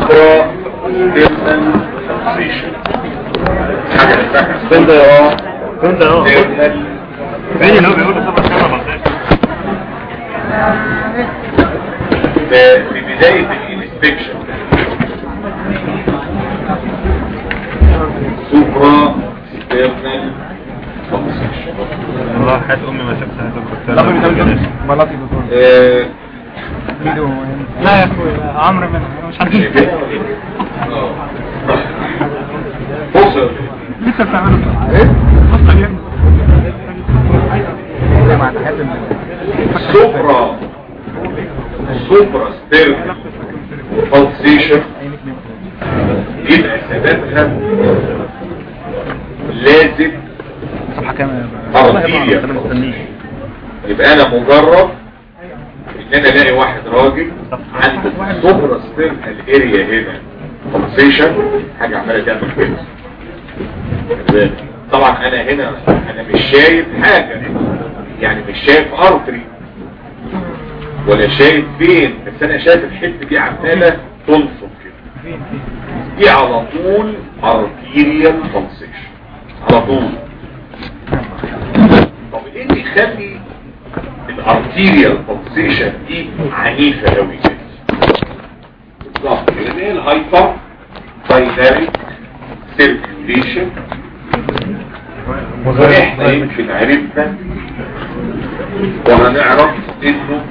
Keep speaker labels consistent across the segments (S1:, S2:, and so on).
S1: سوبرا ستيرنال فيشن حاجة اسمها
S2: فين ده اه فين ده اه
S1: ستيرنال
S2: فين اللي هو بيقول لي سبع سنة منطقة
S1: في بداية الانسبكشن سوبرا ستيرنال فيشن
S2: والله حياة امي ما شفتها هتبقى
S3: بلاطي دكتور
S1: آه،
S3: فيديو لا يا اخوي عمرو من مش عارف
S1: شايفين؟ آه. بص
S3: لسه بتعمله ايه بص اليوم زي ما تحب
S1: سوبرا سوبرا ستيرنال فالسيشن يبقى سببها لازم
S3: صفحة كام
S1: أرتيريا
S2: انا مستنيه
S1: يبقى انا مجرد ان انا الاقي واحد راجل عنده سوبرا ستيرنال اريا هنا فالسيشن حاجة عمالة تعمل كده خلي بالك. طبعا انا هنا انا مش شايف حاجة يعني مش شايف ارتري ولا شايف فين بس انا شايف الحته دي عماله تنفض كده دي على طول ارتيريال فالسيشن على طول طب ايه اللي يخلي الارتيريال فالسيشن دي عنيفه قوي كده بالظبط لان هي الهايبر دايناميك سيركيوليشن واحنا يمكن عرفنا وهنعرف انه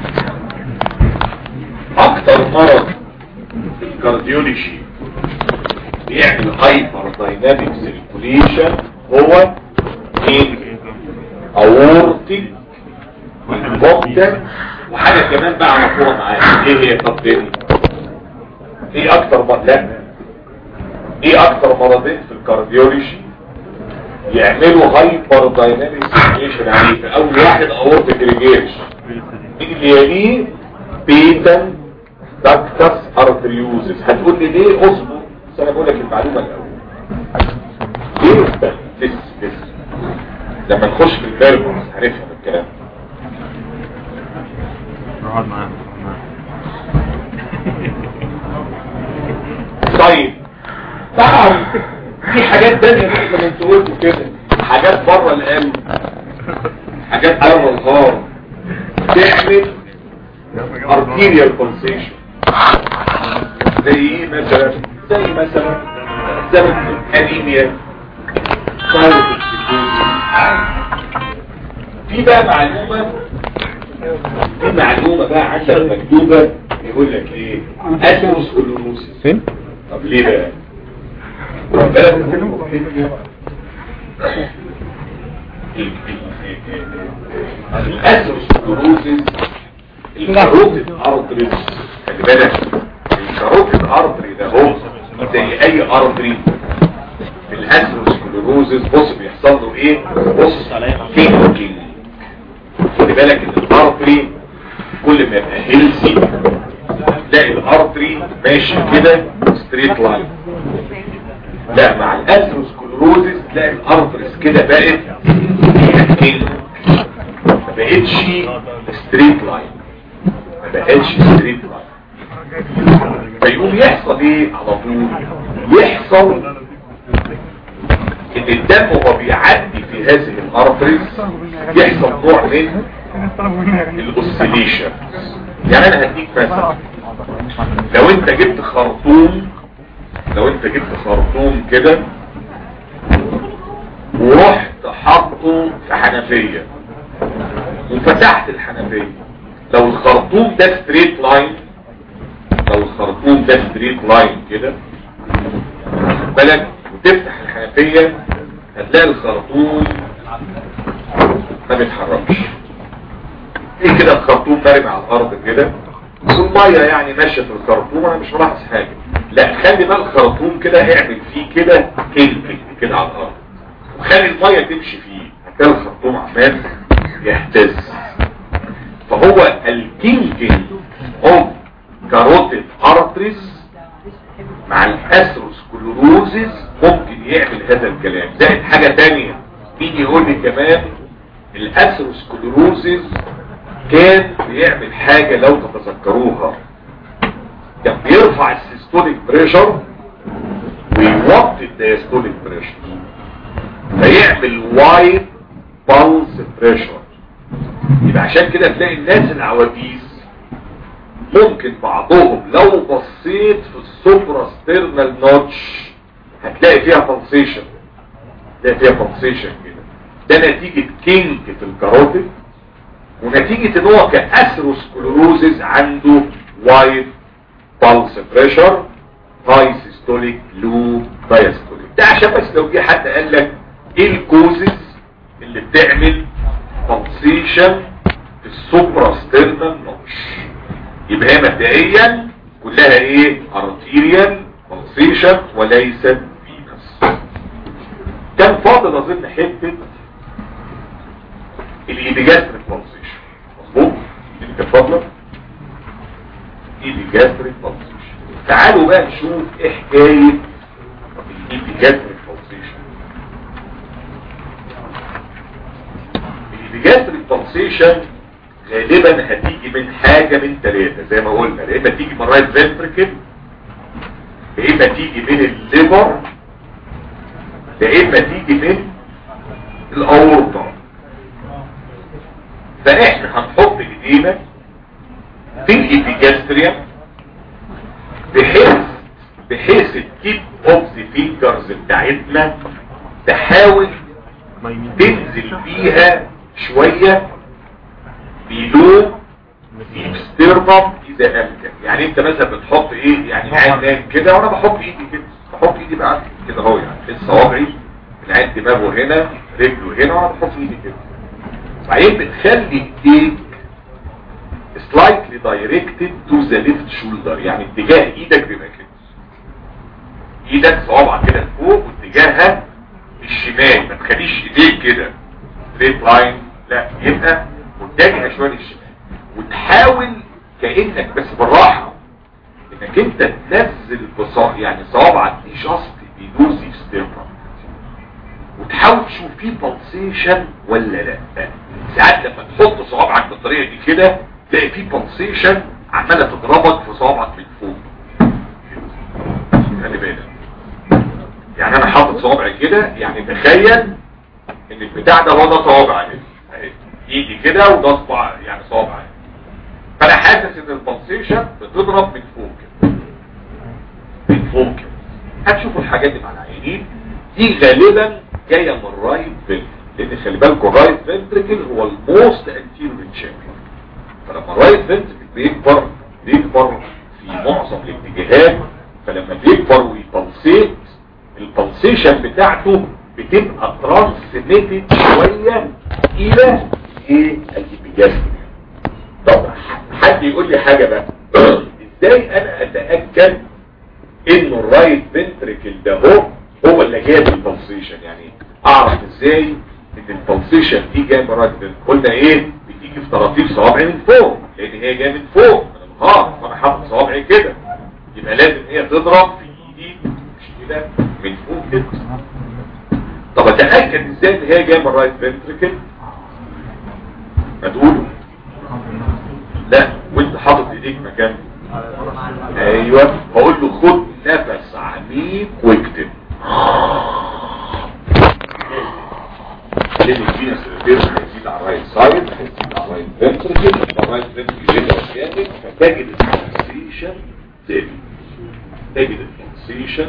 S1: اكتر مرض في الكارديولوجي بيعمل هايبر دايناميك سيركوليشن هو مين اورتيك والبوكتا وحاجة كمان بقى مفهومة معايا ايه هي طب ايه ايه اكتر مرض لا ايه اكتر مرضين في الكارديولوجي يعملوا هايبر دايناميك سيركيوليشن عنيفة اول واحد اورتيك ريجيرش اللي يليه بيتن داكتس ارتريوزس هتقول لي ليه اصبر بس انا بقول لك المعلومه الاول ليه بس بس لما نخش في البيربونس هنفهم الكلام
S2: اقعد معاه
S1: طيب طبعا في حاجات تانية زي ما انت قلت كده حاجات بره القلب حاجات بره الهار تعمل arterial pulsation زي ايه مثلا زي مثلا زمن الانيميا ثورة في بقى معلومة في معلومة بقى عندك مكتوبة يقول لك ايه اثيروسكلوروسيس
S2: فين؟
S1: طب ليه بقى خد بالك الاثيروسكلوروسيس الكاروتيد ارتري خلي بالك الكاروتيد ارتري ده هو زي اي ارتري في الاثيروسكلوروسيس بص بيحصل له ايه بص كينكينج خلي بالك ان الارتري كل ما يبقى هيلسي تلاقي الارتري ماشي كده ستريت لاين لا مع الاثيروسكلوروسيس تلاقي الارتريز كده بقت كينج ما بقتش ستريت لاين ما بقتش ستريت لاين فيقوم يحصل ايه على طول يحصل ان الدم وهو بيعدي في هذه الارتريز يحصل نوع من الاوسيليشن يعني انا هديك مثلا لو انت جبت خرطوم لو انت جبت خرطوم كده ورحت حطه في حنفية وفتحت الحنفية لو الخرطوم ده ستريت لاين لو الخرطوم ده ستريت لاين كده واخد بالك وتفتح الحنفية هتلاقي الخرطوم ما بيتحركش ايه كده الخرطوم مرمي على الارض كده والمية يعني ماشية في الخرطوم انا مش ملاحظ حاجة لا خلي بقى الخرطوم كده اعمل فيه كده كلك كده على الارض وخلي المية تمشي فيه هتلاقي الخرطوم عمال يهتز فهو الكينكينج اوف كاروتيد ارتريز مع الاثروسكلوروزيس ممكن يعمل هذا الكلام زائد حاجة تانية مين يقول لي كمان الاثروسكلوروزيس كان بيعمل حاجة لو تتذكروها كان بيرفع السيستوليك بريشر ويوطي الديستوليك بريشر فيعمل وايد بالس بريشر يبقى عشان كده تلاقي الناس العواجيز ممكن بعضهم لو بصيت في السوبرا ستيرنال نوتش هتلاقي فيها بلسيشن هتلاقي فيها بلسيشن كده ده نتيجة كينك في الكاروتيد ونتيجة ان هو كأثروسكلوروزز عنده وايد بالس بريشر هاي سيستوليك لو دايستوليك ده عشان بس لو جه حد قال لك ايه الكوزز اللي بتعمل بلسيشن في السوبرا ستيرنال نوتش يبقى هي مبدئيا كلها ايه ارتيريال بلسيشن وليست فينس كان فاضل اظن حته الايديجاستريك بلسيشن مظبوط انت فاضله ايديجاستريك بلسيشن تعالوا بقى نشوف ايه حكايه الايديجاستريك بلسيشن الايديجاستريك بلسيشن غالبا هتيجي من حاجة من ثلاثة زي ما قلنا يا اما تيجي من رايت فنتركل يا اما تيجي من الليبر يا اما تيجي من الاورطة فاحنا هنحط ايدينا في الابيجاستريا بحيث بحيث التيب اوف ذا فينجرز بتاعتنا تحاول تنزل بيها شوية بيلو ستيرنم اذا امكن يعني انت مثلا بتحط ايه يعني عين نايم كده وانا بحط ايدي كده بحط ايدي بقى كده اهو يعني في صوابعي العين دماغه هنا رجله هنا وانا بحط ايدي كده بعدين بتخلي ايديك slightly directed to the left shoulder يعني اتجاه ايدك بيبقى كده ايدك صوابعك كده لفوق واتجاهها الشمال ما تخليش ايديك كده ستريت لاين لا يبقى متجهه شويه للشمال وتحاول كانك بس بالراحه انك انت تنزل بصا يعني صوابعك دي جاست بيدوزي في ستيرنم وتحاول تشوف فيه بلسيشن ولا لا ساعات لما تحط صوابعك بالطريقه دي كده تلاقي فيه بلسيشن عماله تضربك في صوابعك من فوق خلي بالك يعني انا حاطط صوابعي كده يعني تخيل ان البتاع ده هو ده صوابعي اهي ايدي كده وده صباع يعني صوابعي فانا حاسس ان البلسيشن بتضرب من فوق كده من فوق كده هتشوفوا الحاجات دي مع العينين دي غالبا جايه من الرايت فنتركل لان خلي بالكم الرايت فنتركل هو الموست انتيريور تشامبيون فلما الرايت فنتركل بيكبر بيكبر في معظم الاتجاهات فلما بيكبر ويبلسيت البلسيشن بتاعته بتبقى ترانسميتد شوية الى ايه الابيجاستري طب حد يقول لي حاجة بقى ازاي انا اتأكد انه الرايت فنتركل ده هو هو اللي جايب البلسيشن يعني اعرف ازاي ان البلسيشن دي جايه من الرايت فنتركل قلنا ايه بتيجي في طراطيف صوابعي من فوق لان هي جايه من فوق من النهار فانا حاطط صوابعي كده يبقى لازم هي تضرب في ايدي مش كده من فوق كده طب اتاكد ازاي ان هي جايه من الرايت فنتركل ما تقولوا لا وانت حاطط ايديك مكان ايوه بقول له خد نفس عميق واكتب لان فينا سيرفير هيزيد على الرايت سايد هيزيد على الرايت فنتركل الرايت فنتركل يبقى كامل فتجد البلسيشن زي تجد البلسيشن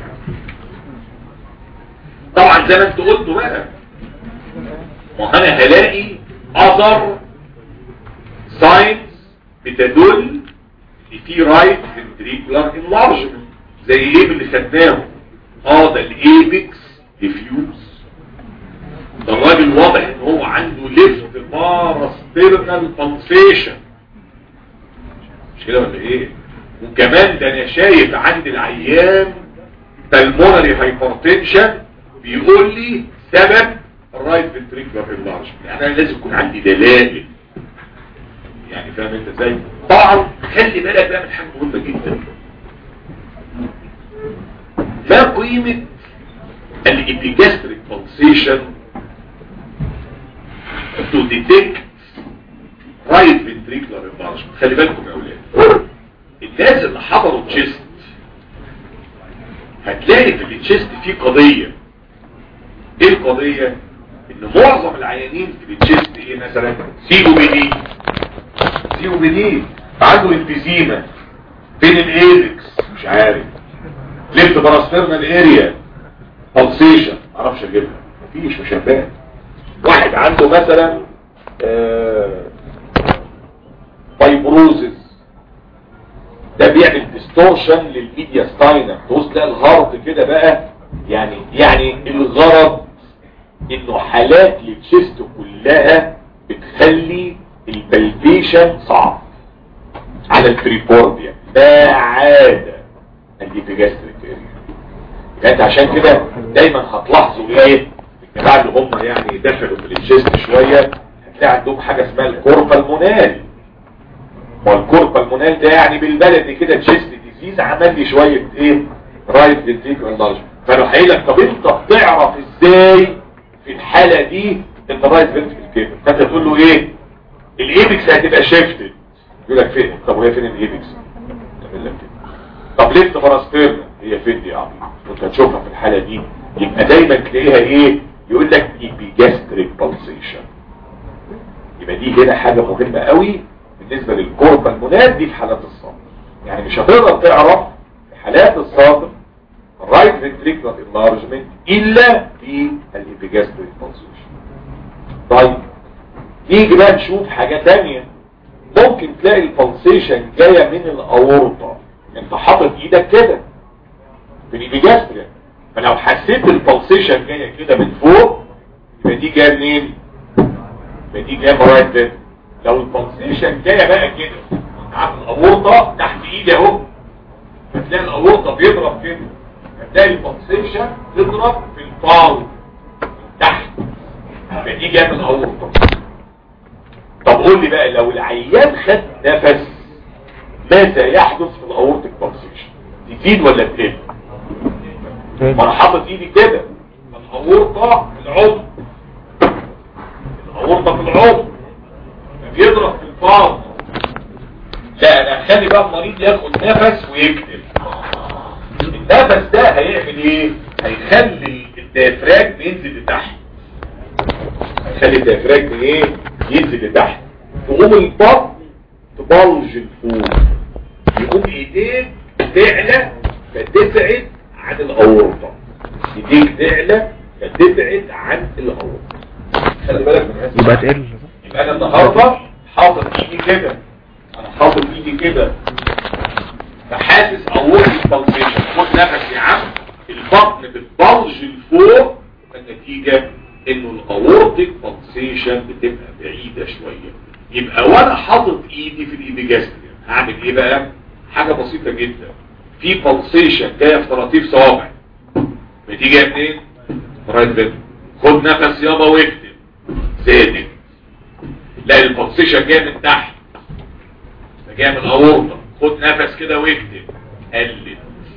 S1: طبعا زي ما انت قلتوا بقى ما انا هلاقي اثر ساينز بتدل ان في رايت فنتريكولار انلارجمنت زي ايه اللي خدناه اه ده الايبكس ديفيوز ده الراجل واضح ان هو عنده ليفت باراسترنال بلسيشن مش كده ولا ايه وكمان ده انا شايف عند العيان بالمونري هايبرتنشن بيقول لي سبب الرايت فنتريكولار انلارجمنت يعني انا لازم يكون عندي دلائل يعني فاهم انت ازاي طبعا خلي بالك بقى من حاجه مهمه جدا ما قيمه الابيجاستريك pulsation to detect right ventricular enlargement خلي بالكم يا اولاد الناس اللي حضروا تشيست هتلاقي في التشيست في قضية ايه القضية ان معظم العيانين في التشيست ايه مثلا سي او بي دي سي او بي دي عنده انفيزيما فين الايلكس مش عارف ليفت براسفيرنال اريا بالسيشن معرفش اجيبها مفيش مشابهات واحد عنده مثلا آه فايبروزز ده بيعمل ديستورشن للميديا ستاينر توصل تلاقي الهارت كده بقى يعني يعني الغرض انه حالات للشيست كلها بتخلي البلبيشن صعب على البريبورديا ما عدا الليبيجاستريك اريا انت عشان كده دايما هتلاحظوا ايه الجماعه اللي هم يعني دخلوا في الشيست شويه هتلاقي عندهم حاجه اسمها الكوربا المونال والكوربا المونال ده يعني بالبلدي كده تشيست ديزيز عمل لي شويه ايه رايت فينتريكولار انلارج فلو هيقول لك طب انت بتعرف ازاي في الحاله دي ان الرايت فينتريكل كده فانت تقول له ايه الايبكس هتبقى شيفتد يقول لك فين طب وهي فين الايبكس يقول لك كده طب ليفت فراسفيرنا هي فين دي يا عم كنت هتشوفها في الحاله دي يبقى دايما تلاقيها ايه يقول لك ايبيجاستريك بالسيشن يبقى دي هنا حاجه مهمه قوي بالنسبه للكوربا المناد دي في حالات الصدر يعني مش هتقدر تعرف في حالات الصدر الرايت فنتريكولار انلارجمنت الا في الايبيجاستريك بالسيشن طيب نيجي بقى نشوف حاجه ثانيه ممكن تلاقي البلسيشن جايه من الاورطه انت حاطط ايدك كده في الايبيجاستريا فلو حسيت البلسيشن جايه كده من فوق يبقى دي جايه منين يبقى دي جايه من رايت فنتريكل لو البلسيشن جايه بقى كده عارف الاورطه تحت ايدي اهو فتلاقي الاورطه بيضرب كده فتلاقي البلسيشن تضرب في الباو تحت يبقى دي جايه من الاورطه طب قول لي بقى لو العيان خد نفس ماذا يحدث في الاورتيك بلسيشن تزيد ولا تقل ما انا حاطط ايدي كده الاورطه في العمق الاورطه في العمق بيضرب في الفاض لا انا هخلي بقى المريض ياخد نفس ويكتب النفس ده هيعمل ايه هيخلي الديافراجم ينزل لتحت هيخلي الديافراجم ايه ينزل لتحت تقوم البطن تبلج لفوق يقوم ايديك تعلى فتبعد عن الاورطه ايديك تعلى فتبعد عن الاورطه خلي بالك من هذا
S2: يبقى تقل
S1: يبقى انا النهارده حاطط ايدي كده انا حاطط ايدي كده فحاسس اورتي بالسيشن خد نفس يا عم البطن بتبلج لفوق النتيجه انه الاورتيك بالسيشن بتبقى بعيده شويه يبقى وانا حاطط ايدي في الايبيجاستريا هعمل ايه بقى حاجه بسيطه جدا في بالسيشن جايه في طراطيف صوابع بتيجي منين رايت فينتر خد نفس يابا واكتب زادت لا البلسيشن جايه من تحت جايه من الاورطه خد نفس كده واكتب قلت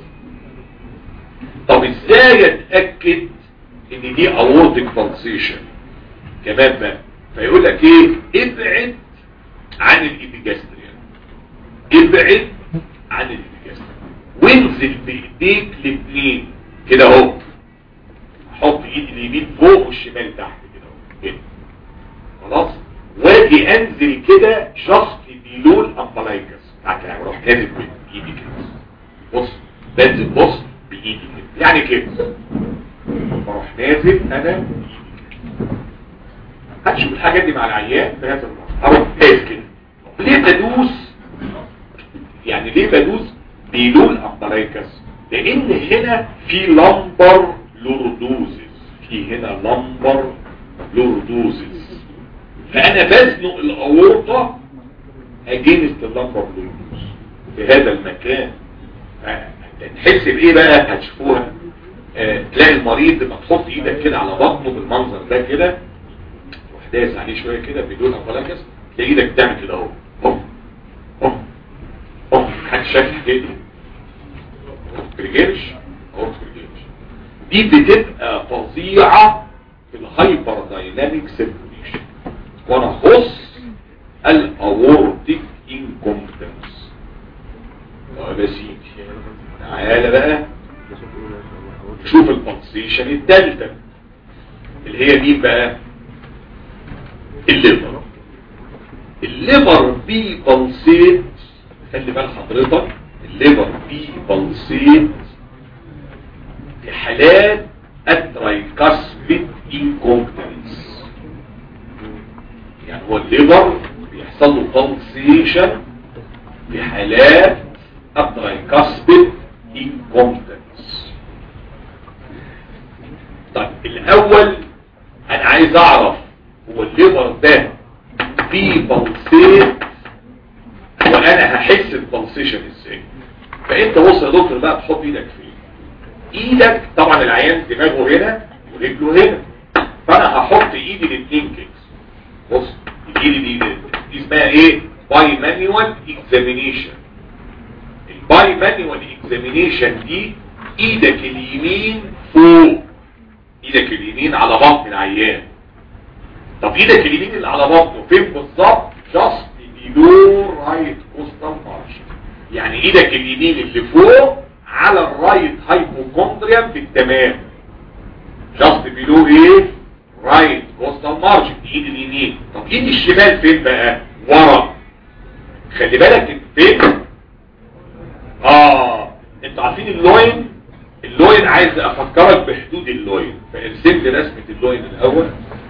S1: طب ازاي اتاكد ان دي اورتيك بلسيشن كمان بقى فيقول لك ايه ابعد عن الابيجاستريا ابعد عن الابيجاستريا وانزل بايديك الاثنين كده اهو حط ايدي اليمين فوق والشمال تحت كده اهو كده خلاص واجي انزل كده شخص بيلول امبلايكس يعني اروح نازل بايدي كده بص بنزل بص بايدي كده يعني كده بروح نازل انا بايدي كده هتشوف الحاجات دي مع العيان في هذا الموضوع اروح نازل كده ليه بدوس يعني ليه بدوس بيلول امبلايكس لان هنا في لمبر لوردوزز في هنا لمبر لوردوزز فانا بزنق الاورطة اجينست اللمبر لوردوز في هذا المكان تحس بايه بقى هتشوفوها آه تلاقي المريض لما تحط ايدك كده على بطنه بالمنظر ده كده تروح داس عليه شويه كده بدون امبلاكس تلاقي ايدك تعمل كده اهو اهو اهو اهو محدش شايف الحكايه دي فرجيرش اهو فرجيرش دي بتبقى فظيعة في الهايبر دايناميك سيركوليشن وانا خص الاورتيك انكومبتنس طيب يا سيدي تعالى بقى شوف البلسيشن الثالثه اللي هي مين بقى الليفر الليفر بي بلسيت خلي بال حضرتك الليفر بي بلسيت في حالات الترايكاسبيد انكومبتنس يعني هو الليفر بيحصل له بلسيشن في حالات الترايكاسبيد انكومبتنس طيب الاول انا عايز اعرف هو الليفر ده فيه بلسيت وانا هحس البلسيشن ازاي فانت بص يا دكتور بقى تحط ايدك فين ايدك طبعا العيان دماغه هنا ورجله هنا فانا هحط ايدي الاثنين كده بص الايد دي دي دي اسمها ايه باي مانيوال اكزامينيشن الباي مانيوال اكزامينيشن دي ايدك اليمين فوق ايدك اليمين على بطن العيان طب ايدك اليمين اللي على بطنه فين بالظبط جاست بيلو رايت كوستال مارشن يعني ايدك اليمين اللي فوق على الرايت هايبوكوندريم بالتمام جاست بيلو ايه رايت كوستال مارجن ايد اليمين طب ايد الشمال فين بقى ورا خلي بالك فين اه انتوا عارفين اللوين اللوين عايز افكرك بحدود اللوين فارسم لي رسمه اللوين الاول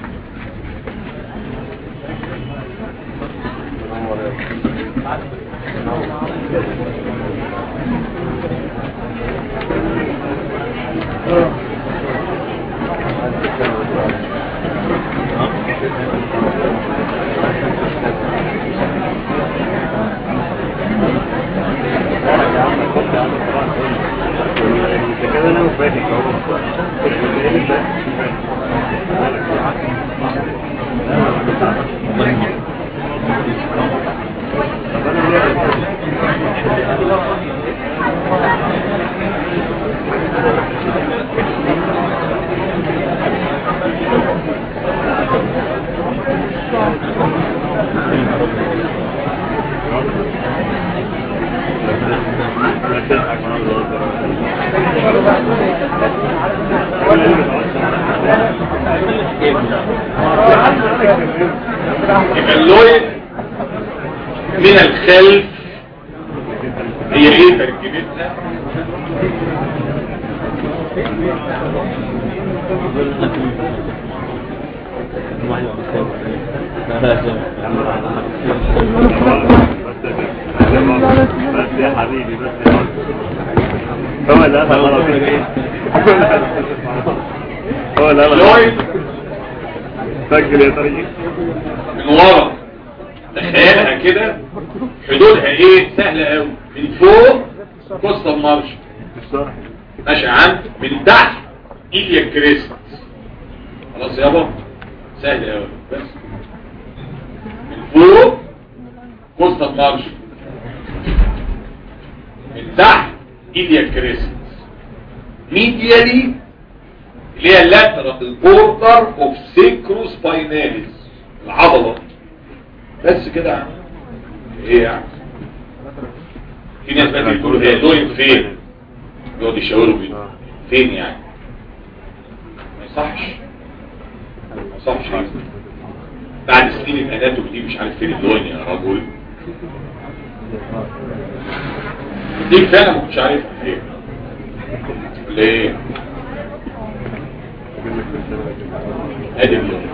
S1: يبقى اللوين من الخلف هي ايه تركيبتها
S2: بس يا حبيبي بس يا هو لا هو لا
S1: اللوين
S2: سجل يا طريق
S1: من ورا تخيلها كده حدودها ايه سهلة قوي من فوق قصة المارش ماشي يا عم من تحت ايديا كريست خلاص يابا سهل قوي بس من فوق قصة المارش من تحت ايديا كريست ميديالي اللي هي اللاترال بوردر اوف سيكروسبايناليس العضلة بس كده يا عم ايه يعني في ناس بقى بيقولوا هي لوين فين يقعد يشاوروا بيه فين يعني ما يصحش ما يصحش يعني. بعد سنين الاناتومي دي مش عارف فين اللوين يا رجل دي فعلا ما كنتش عارفها فين ليه ادي اللون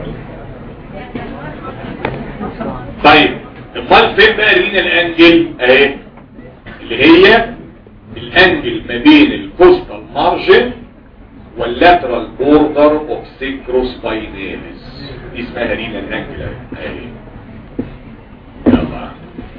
S1: طيب امال فين بقى لينا الانجل اهي اللي هي الانجل ما بين الكوستال مارجن واللاترال بوردر اوف سيكروسبايناليس دي اسمها رينا الانجل اهي يلا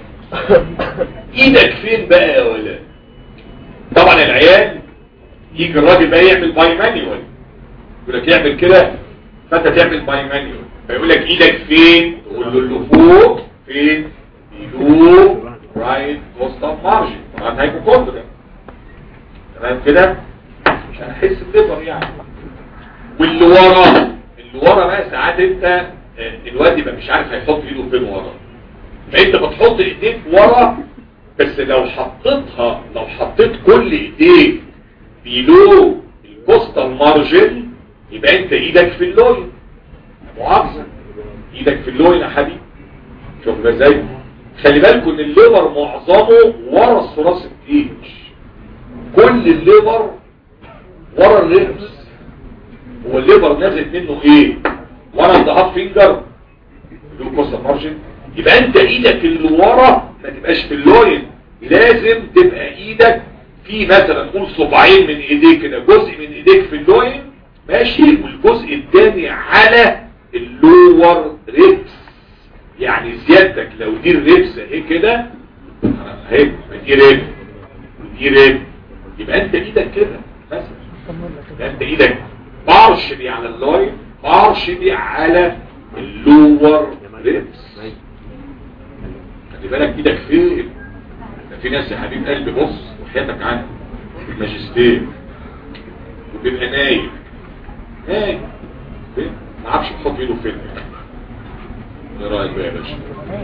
S1: ايدك فين بقى يا ولد طبعا العيال يجي الراجل بقى يعمل باي مانيوال يقول لك يعمل كده فانت تعمل باي مانيوال فيقول لك ايدك فين تقول له اللي فوق فين يلو رايت كوستال مارجن طبعا هايبوكوندريا تمام كده عشان احس بليفر يعني واللي ورا اللي ورا بقى ساعات انت آه، الواد يبقى مش عارف هيحط ايده فين ورا فانت بتحط ايديك ورا بس لو حطيتها لو حطيت كل ايديك بيلو الكوستال مارجن يبقى انت ايدك في اللوين مؤاخذة ايدك في اللوين يا حبيبي شوف بقى ازاي خلي بالكم ان الليبر معظمه ورا الثراس التيج كل الليبر ورا الريبس هو الليبر نازل منه ايه ورا الضهاب فينجر الكوستال مارجن يبقى انت ايدك اللي ورا ما تبقاش في اللوين لازم تبقى ايدك في مثلا نقول صباعين من ايديك كده جزء من ايديك في اللوين ماشي والجزء الثاني على اللور ريبس يعني زيادتك لو دي الريبس اهي كده اهي دي ريب ودي ريب يبقى انت ايدك كده مثلا يبقى انت ايدك بارشلي على اللوين بارشلي على اللور ريبس خلي بالك ايدك فين ده في ناس يا حبيب قلبي بص وحياتك عنه الماجستير وبيبقى نايم نايم فين؟ ما عارفش يحط ايده فين ايه رايك بقى يا باشا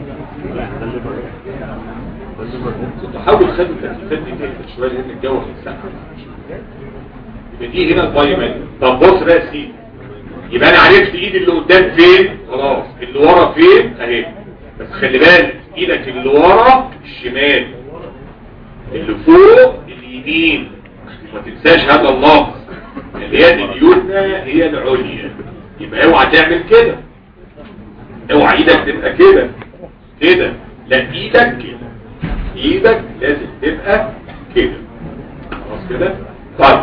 S1: تحاول خلي التكليفات دي تهدى شويه لان الجو هيسقع يبقى دي هنا البايمان طب بص بقى يا سيدي يبقى انا عرفت ايدي اللي قدام فين خلاص اللي ورا فين اهي بس خلي بالك ايدك اللي ورا الشمال اللي فوق اليمين ما تنساش هذا اللفظ اليد اليمنى هي العليا يبقى اوعى تعمل كده اوعى ايدك تبقى كده كده لا ايدك كده ايدك لازم تبقى كده خلاص كده طيب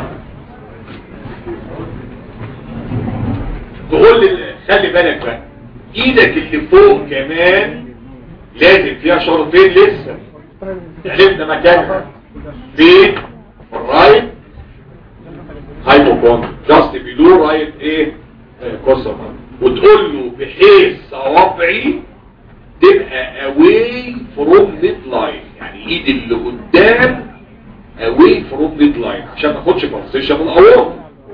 S1: تقول لي خلي بالك بقى ايدك اللي فوق كمان لازم فيها شرطين لسه عرفنا مكانها في الرايت هايبوكون جاست بيلو رايت ايه كوسما وتقول له بحيث صوابعي تبقى away from midline يعني ايدي اللي قدام away from midline عشان ما اخدش بلسيشن من الاورط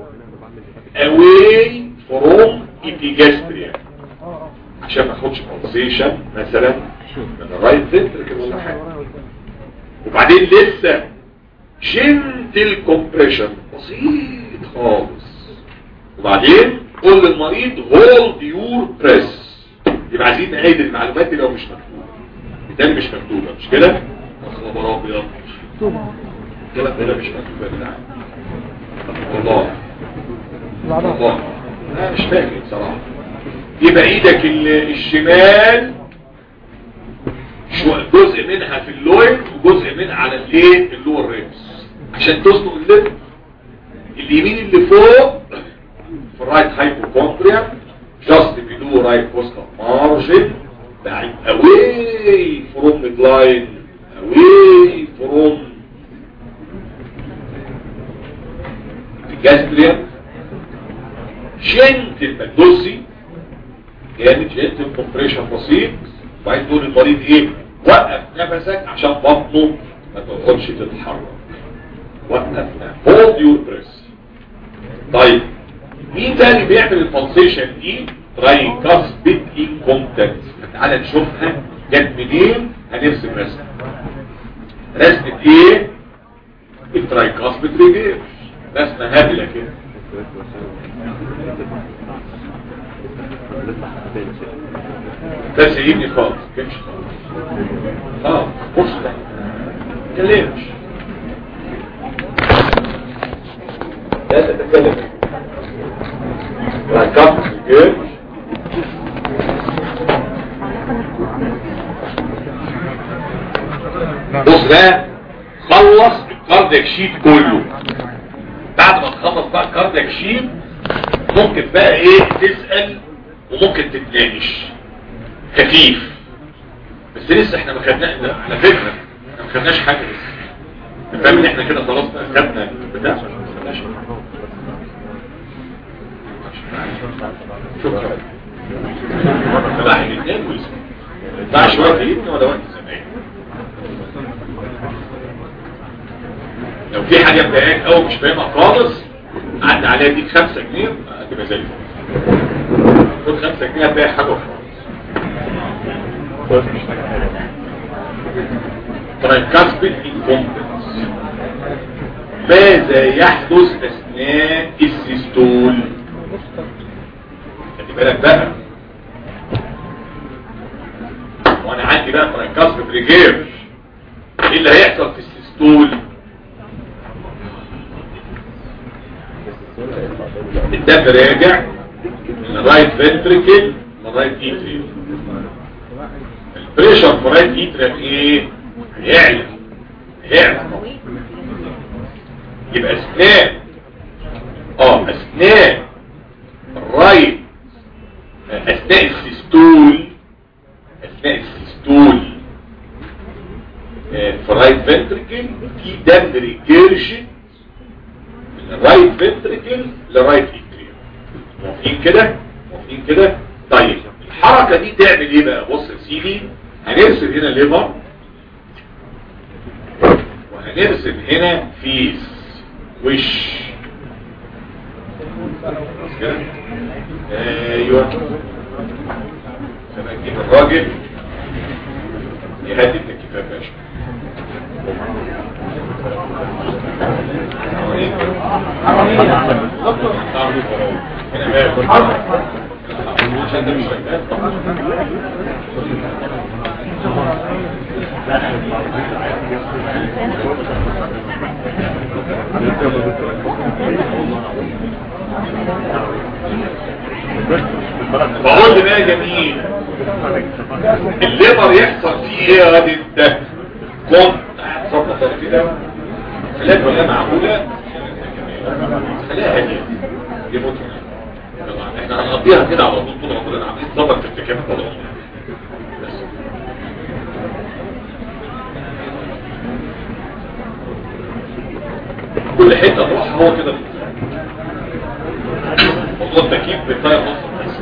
S1: away from epigastria عشان ما اخدش بلسيشن مثلا من الرايت فنتركل ولا حاجه وبعدين لسه جنتل كومبريشن بسيط خالص وبعدين قول للمريض هولد يور بريس يبقى عايزين نعيد المعلومات دي لو مش مكتوبه بالتالي مش مكتوبه مش كده يا خبر ابيض الكلام ده مش مكتوب يا جدعان والله والله انا مش فاكر بصراحه يبقى ايدك ال- الشمال شو جزء منها في اللويد وجزء منها على الايه اللور ريبس عشان تزنق اللب اليمين اللي فوق في الرايت هايبوكوندريا جاست بيلو رايت بوستر مارجن بعيد away from midline away from الجاستريا جنتل مدوسي جامد جنتل كومبريشن بسيط وبعدين تقول للمريض ايه وقف نفسك عشان بطنه ما تقعدش تتحرك وقف هولد يور بريس طيب مين ده اللي بيعمل البلسيشن دي ترايكاسبيد انكومبتنس تعالى نشوفها جت منين هنرسم رسمه رسمه ايه الترايكاسبيد ريجير رسمه هبله كده بس يجيبني خالص كمش خالص اه بص ده تكلمش لا تتكلم ركبت الجيش بص بقى خلص الكاردياك شيت كله بعد ما تخلص بقى الكاردياك شيت ممكن بقى ايه تسأل وممكن تتناقش خفيف بس لسه احنا ما خدنا على فكرة احنا ما خدناش حاجة لسه فاهم ان احنا كده خلاص بقى خدنا بتاع ما خدناش شكرا فلاحي الاثنين ويسمع ما ينفعش وقت يبني ولا وقت زمان لو في حاجة مضايقاك او مش فاهمها خالص عدى عليها اديك خمسة جنيه هتبقى زي الفل خد خمسة جنيه هتلاقي حاجة خالص ترايكاسبيد انكومبتنس ماذا يحدث اثناء السيستول خلي بالك بقى وانا عندي بقى فرنكاس بريجير ايه اللي هيحصل في السيستول الدم راجع من الرايت فنتريكل للرايت ايتريم البريشر في الرايت ايتريم ايه هيعلى هيعلى يبقى اثناء اه اثناء الرايت اثناء السيستول اثناء السيستول آه، في الرايت فنتريكل في دم ريجيرشن من الرايت فنتريكل للرايت اتريوم موافقين كده موافقين كده طيب الحركه دي تعمل ايه بقى بص يا سيدي هنرسم هنا ليفر وهنرسم هنا فيس وش خلاص كده ايوه لما تجيب الراجل يهدي التكييفات يا باشا هنا مال. عشان ده مش فايدات. بقول لي بقى جميل الليبر يحصل فيه ايه يا غادي انت كنت صدق كده خلاك ولا معقولة خليها هادية دي متعة طبعا احنا هنقضيها كده على طول طول عمرنا عاملين ظبط في ارتكاب الطلاق بس كل حتة تروح هو كده موضوع التكييف بيطير نص الناس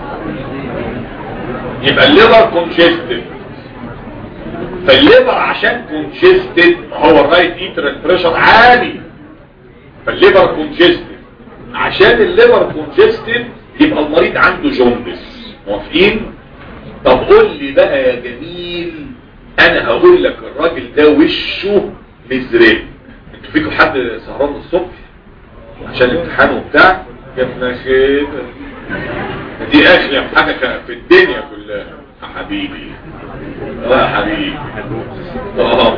S1: يبقى الليبر كونجستد فالليبر عشان كونجستد هو الرايت ايترال بريشر عالي فالليبر كونجستد عشان الليبر كونجستد يبقى المريض عنده جوندس موافقين طب قول لي بقى يا جميل انا هقول لك الراجل ده وشه مزرق انتوا فيكم حد سهران الصبح عشان الامتحان وبتاع يا ابن خير دي اغلى حاجه في الدنيا كلها يا حبيبي اه يا حبيبي اه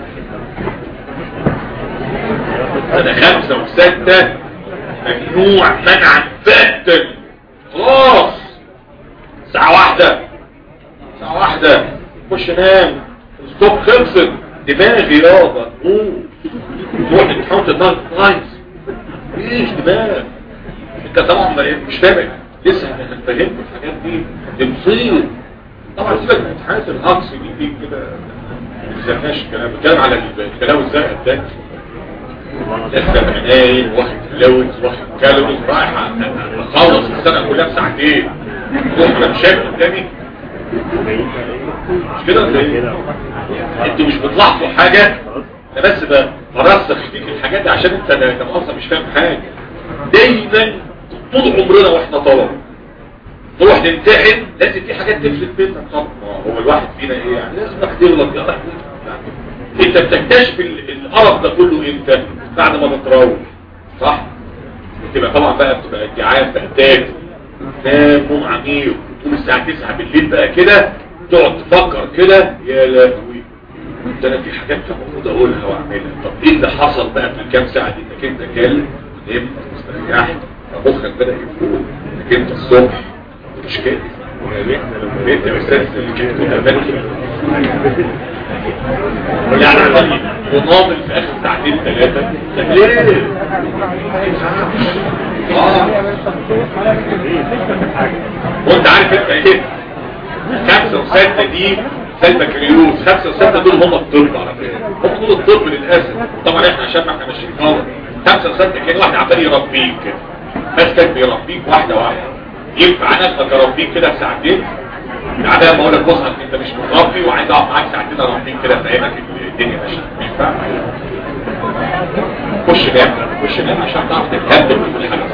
S1: سنة خمسة وستة ممنوع منعا باتا خلاص ساعة واحدة ساعة واحدة خش نام الصبح خلصت دماغي يابا قوم روح تحاول تدمر كويس مفيش دماغ انت طبعا مش فاهم لسه هنفهمك الحاجات دي دي مصير طبعا سيبك من امتحانات الهقص دي دي كده ما بنسميهاش الكلام بتكلم على الكلام الزرق ده لسه عناين واخد لوز واخد كالوريز رايح اخلص السنه كلها في ساعتين روح انا مش شايف قدامي مش كده ولا ايه؟ انتوا مش بتلاحظوا حاجه انا بس برسخ فيك الحاجات دي عشان انت انت اصلا مش فاهم حاجه دايما طول عمرنا واحنا طلبه نروح نمتحن لازم في حاجات تفلت منك طبعا هو الواحد فينا ايه يعني لازم الواحد يغلط يا انت بتكتشف ال- القرف ده كله امتى بعد ما بتروح صح بتبقى طبعا بقى بتبقى الدعايه بتحتاج تنام نوم عميق تقوم الساعه 9 بالليل بقى كده تقعد تفكر كده يا لهوي ده انا في حاجات كان المفروض اقولها واعملها طب ايه اللي حصل بقى في الكام ساعه دي انك انت كلت نمت واستريحت مخك بدا يفوق انك انت الصبح مش كده انت يا استاذ اللي كنت امامك يعني عمال وناضل في اخر ساعتين ثلاثه طب ليه؟ اه وانت عارف انت ايه خمسة وستة دي سلبة كريوز خمسة وستة دول هم الطب على فكرة هم دول الطب للأسف طبعا احنا عشان ما احنا ماشيين غلط خمسة وستة كان واحد عمال يربيك كده ماسكك بيربيك واحدة واحدة ينفع نفسك اربيك كده في ساعتين بعدها ما اقول لك بص انت مش متربي وعايز اقف معاك ساعتين اربيك كده افهمك الدنيا ماشيه مش ينفع خش نام خش نام عشان تعرف تتهدم في الحدث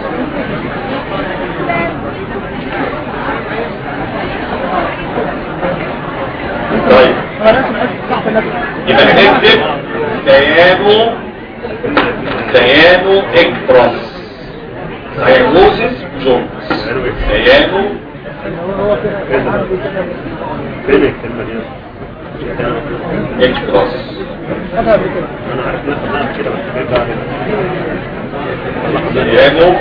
S1: طيب يبقى هنكتب ديانو سيانو اكتراس سيانوزيس جونز سيانو
S2: فين الكلمة دي؟
S1: اكتراس
S2: انا عارف ناس ناس كده بس كيف بعمل
S1: سيانو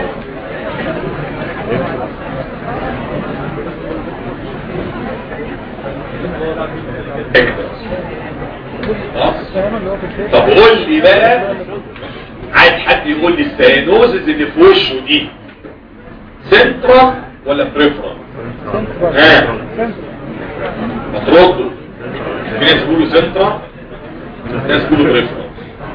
S1: اكتراس خلاص طب قول لي بقى عايز حد يقول لي السيانوزز اللي في وشه دي سنترا ولا بريفرال ها ما تردوا في ناس بيقولوا سنترا في ناس بيقولوا بريفرال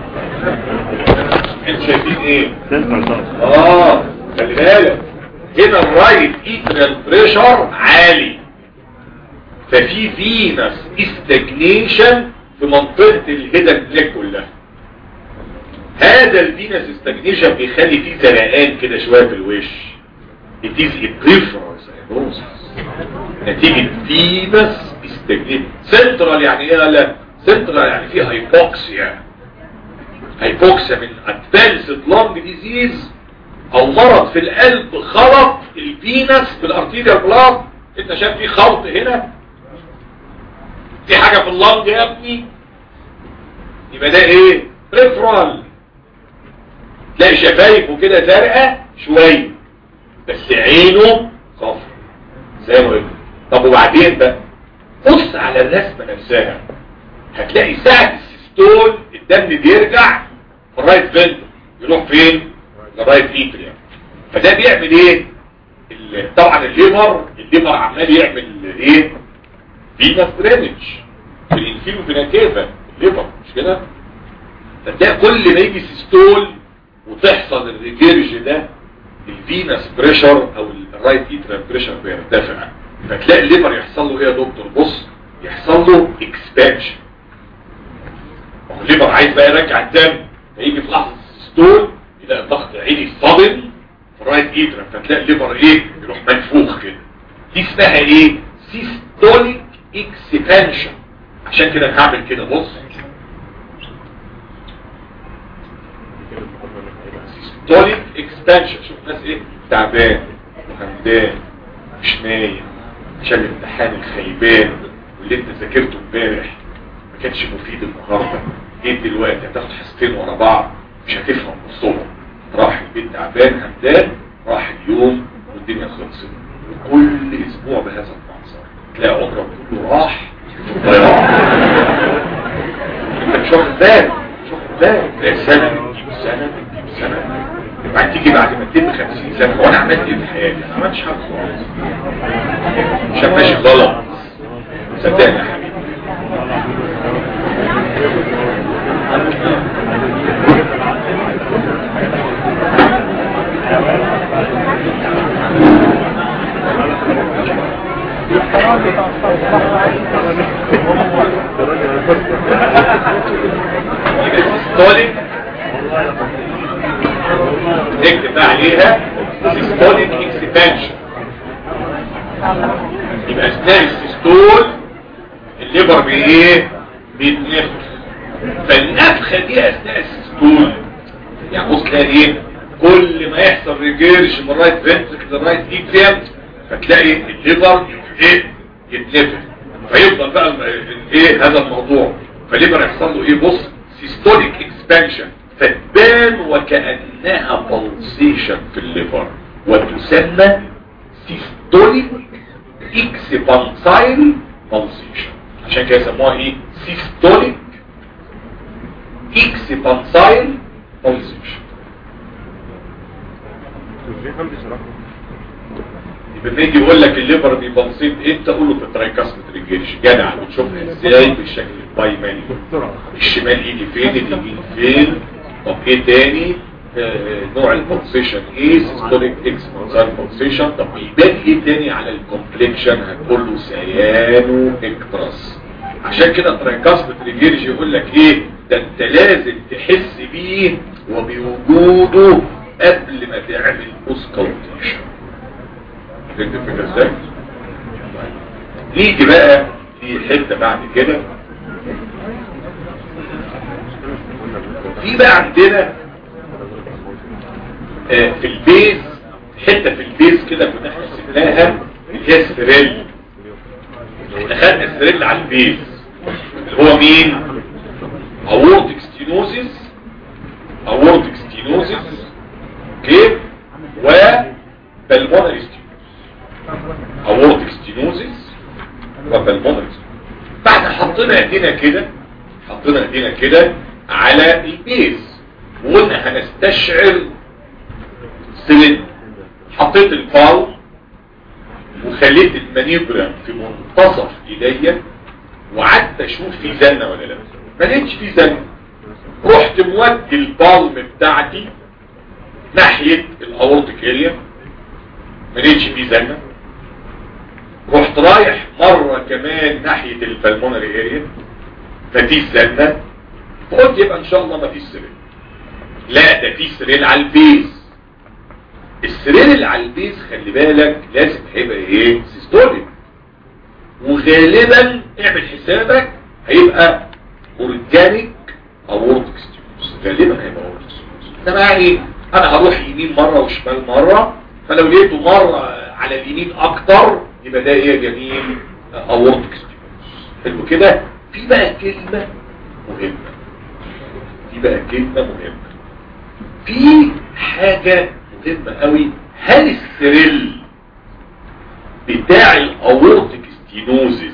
S1: انتوا شايفين ايه
S2: سنترال طبعا
S1: اه خلي بالك هنا الرايت ايترال بريشر عالي ففي فينس استجنيشن في منطقة الهيدن نيك كلها هذا الفينس استجنيشن بيخلي فيه زرقان كده شوية في الوش it is a preference cirrhosis. نتيجة فينس استجنيشن سنترال يعني ايه لا سنترال يعني فيه هايبوكسيا هايبوكسيا من ادفانسد لونج ديزيز او مرض في القلب خلط الفينس بالارتيريال بلاد انت شايف في خلط هنا في حاجة في اللنج يا ابني يبقى ده ايه بريفرال تلاقي شفايفه كده زرقاء شوية بس عينه صفر زي ما قلت طب وبعدين بقى بص على الرسمة نفسها هتلاقي ساعة السيستول الدم بيرجع في الرايت فنتر يروح فين للرايت ايتريا فده بيعمل ايه ال- طبعا الليفر الليفر عمال يعمل ايه فينس درينج في الانفيلو فيناكيفا الليفر مش كده فتلاقي كل ما يجي سيستول وتحصل الريجيرج ده الفينس بريشر او الرايت ايتريال بريشر بيرتفع فتلاقي الليفر يحصل له ايه يا دكتور بص يحصل له اكسبانشن هو الليفر عايز بقى يرجع الدم فيجي في لحظه ستول يلاقي الضغط عالي صدم في الرايت ايتريال فتلاقي الليفر ايه يروح منفوخ كده دي اسمها ايه سيستوليك اكسبانشن عشان كده هعمل كده بص سيستوليك اكسبانشن شوف الناس ايه تعبان وهمدان مش نايم عشان الامتحان الخيبان واللي انت ذاكرته امبارح ما كانش مفيد النهارده جيت دلوقتي هتاخد حصتين ورا بعض مش هتفهم الصبح راح البيت تعبان همدان راح اليوم والدنيا خلصت وكل اسبوع بهذا المنظر تلاقي عمرك كله راح في الضياع انت مش واخد بالك مش واخد بالك تلاقي سنه بتجيب سنه بتجيب سنه بعد تيجي بعد ما تتم 50 سنه وانا عملت ايه في حياتي؟ ما عملتش حاجه خالص مش ماشي غلط صدقني يا حبيبي يبقى سيستوليك نكتب بقى عليها سيستوليك اكسبانشن يبقى اثناء السيستول الليبر بايه بيتنفخ فالنفخه دي اثناء السيستول يعني بص تلاقي ايه كل ما يحصل ريجيرش من رايت فنترك للرايت ايتريم فتلاقي الليبر ايه يتنفخ فيفضل بقى ال- ال- ايه هذا الموضوع فالليبر يحصل له ايه بص سيستوليك اكسبانشن فتبان وكأنها بلسيشن في الليبر وتسمى سيستوليك اكسبانسايل بلسيشن عشان كده يسموها ايه سيستوليك اكسبانسايل بلسيشن
S2: في حمدي شرحه
S1: يبقى نيجي يقول لك الليفر بيبلسيت انت قول له في الترايكاسمت ريجيرش جدع بتشوفها ازاي بالشكل البايماني الشمال يجي فين اليمين فين طب ايه تاني آه، نوع البلسيشن ايه سيستوليك اكسبانسال بلسيشن طب يبان ايه تاني على الكومبليكشن هتقول له سيانو اكترس عشان كده الترايكاسمت ريجيرش يقول لك ايه ده انت لازم تحس بيه وبوجوده قبل ما تعمل اوسكالتيشن فهمت الفكرة ازاي؟ نيجي بقى في حتة بعد كده في بقى عندنا آه، في البيز حته في البيز كده كنا احنا سبناها اللي هي السريل احنا خدنا السريل على البيز اللي هو مين اورتيك ستينوزيس اورتيك ستينوزيس اوكي وبلمونري ستينوزيس اورتيك ستينوزيس وبلمونري ستينوزيس بعد حطينا ايدينا كده حطينا ايدينا كده على البيز وقلنا هنستشعر سلند حطيت الباو وخليت المانيبرام في منتصف ايديا وقعدت اشوف في زنه ولا لا ما لقيتش في زنه رحت مودي البالم بتاعتي ناحيه الاورتيك اريا ما لقيتش في زنه رحت رايح مره كمان ناحيه البلمونري اريا مفيش زنه قلت يبقى ان شاء الله مفيش سرير لا ده في سرير على البيز السرير اللي على البيز خلي بالك لازم هيبقى ايه سيستوليك وغالبا اعمل حسابك هيبقى اورجانيك اورتيك ستيوس غالبا هيبقى اورتيك ستيوس انما يعني انا هروح يمين مره وشمال مره فلو لقيته مره على اليمين اكتر يبقى ده ايه يا جميل اورتيك ستيوس حلو كده في بقى كلمه مهمه في بقى كلمه مهمه في حاجه مهمه قوي هل السريل بتاع الاورتيك ستينوزيس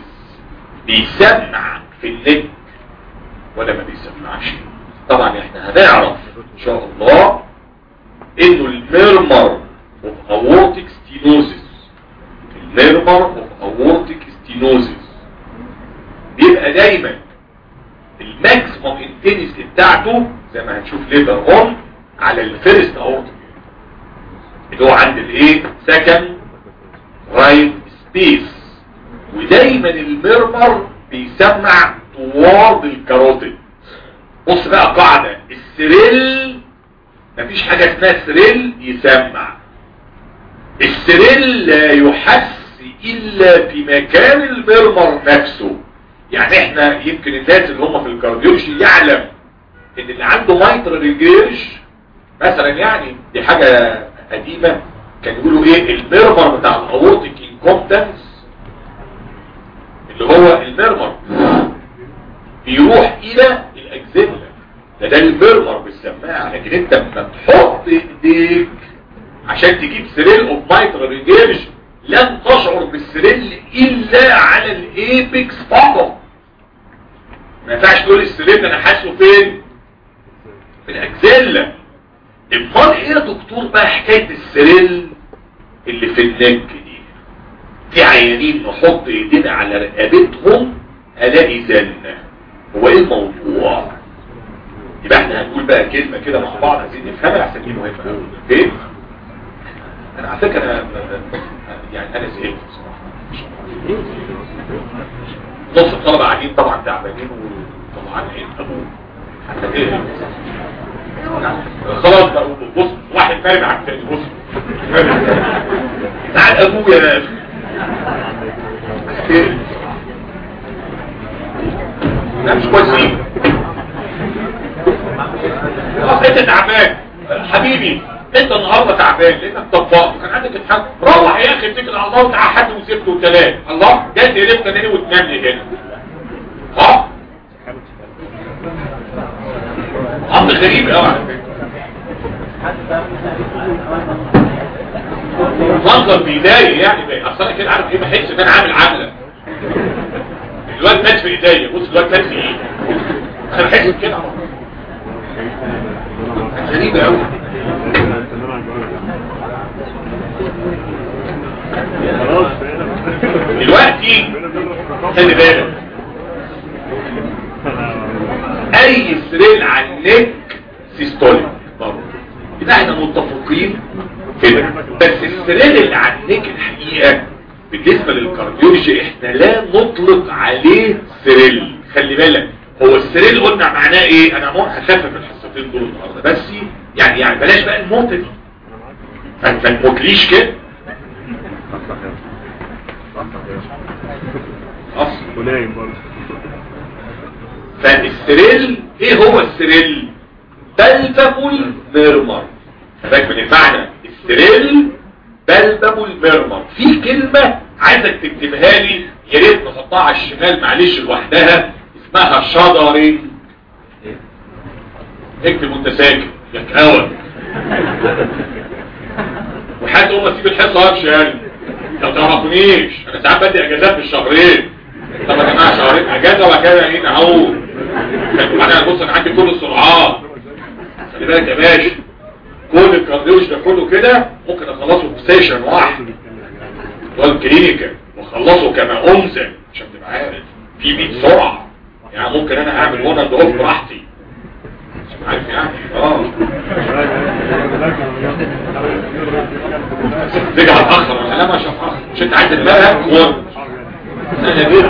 S1: بيسمع في النك ولا ما بيسمعش طبعا احنا هنعرف ان شاء الله انه الميرمر اوف اورتيك ستينوزيس الميرمر اوف اورتيك ستينوزيس بيبقى دايما الماكسيموم انتنسي بتاعته زي ما هنشوف ليتر اون على الفيرست اورتيك اللي هو عند الايه سكند رايت سبيس ودايما المرمر بيسمع طوال الكاروتيد بص بقى قاعدة السريل مفيش حاجة اسمها سريل يسمع السريل لا يحس الا في مكان المرمر نفسه يعني احنا يمكن الناس اللي هم في الكارديولوجي يعلم ان اللي عنده مايتر ريجيرج مثلا يعني دي حاجة قديمة كان يقولوا ايه المرمر بتاع الاورتيك انكومبتنس اللي هو المرمر بيروح الى الاجزله ده ده المرمر بالسماعه لكن انت لما تحط ايديك عشان تجيب سريل اوف مايتر ريجيرج لن تشعر بالسريل الا على الايبكس فقط ما ينفعش تقول السريل ده انا حاسه فين في الاجزله امال ايه يا دكتور بقى حكايه السريل اللي في النك دي في عيانين نحط ايدينا على رقبتهم الاقي زنه هو ايه الموضوع يبقى احنا هنقول بقى كلمه كده مع بعض عايزين نفهمها عشان دي مهمه قوي اوكي انا على فكره انا يعني انا زهقت بصراحه نص الطلبه قاعدين طبعا تعبانين وطبعا عين ابوه حتى ايه خلاص بقى بص واحد فارق على التاني بص تعال ابويا يا اخي لا مش كويسين خلاص انت تعبان حبيبي انت النهارده تعبان لانك طبقت وكان عندك امتحان روح يا اخي اتكل على الله وتعالى حد وسبته وتلات الله جاي تقلبت تاني وتنام لي هنا ها امر غريب قوي على فكره منظر بيضايق يعني بقى اصل انا كده عارف ايه بحس ان انا عامل عامله الواد مات في ايديا بص الواد مات في ايدي انا بحس بكده غريبه قوي
S2: خلاص
S1: دلوقتي خلي بالك اي سريل على النك سيستوليك برضه يبقى احنا متفقين كده بس السريل اللي على النك الحقيقه بالنسبه للكارديولوجي احنا لا نطلق عليه سريل خلي بالك هو السريل قلنا معناه ايه انا مو هخفف الحصتين دول النهارده بس يعني يعني بلاش بقى الموتة دي ما ما تموتليش كده اصلا
S2: ونايم برضه
S1: فالسريل ايه هو السريل بلبل ميرمر بالك من المعنى السريل بلبل ميرمر في كلمة عايزك تكتبها لي يا ريت نحطها على الشمال معلش لوحدها اسمها شجري اكتب وانت ساكت يا كاوة وحد هم اسيب الحصة امشي يعني لو تعرفونيش انا ساعات بدي اجازات بالشهرين طب يا جماعه شهرين اجازه وبعد كده هنا اهو انا بص انا عندي كل السرعات خلي بالك يا باشا كل الكارديوش ده كله كده ممكن اخلصه في سيشن واحد اللي هو الكلينيكال واخلصه كما انزل عشان تبقى عارف في 100 سرعه يعني ممكن انا اعمل وانا اوف براحتي مش عارف يعني اه تيجي هتاخر ولا لا مش هتاخر مش انت عايز دماغك خد انا جيت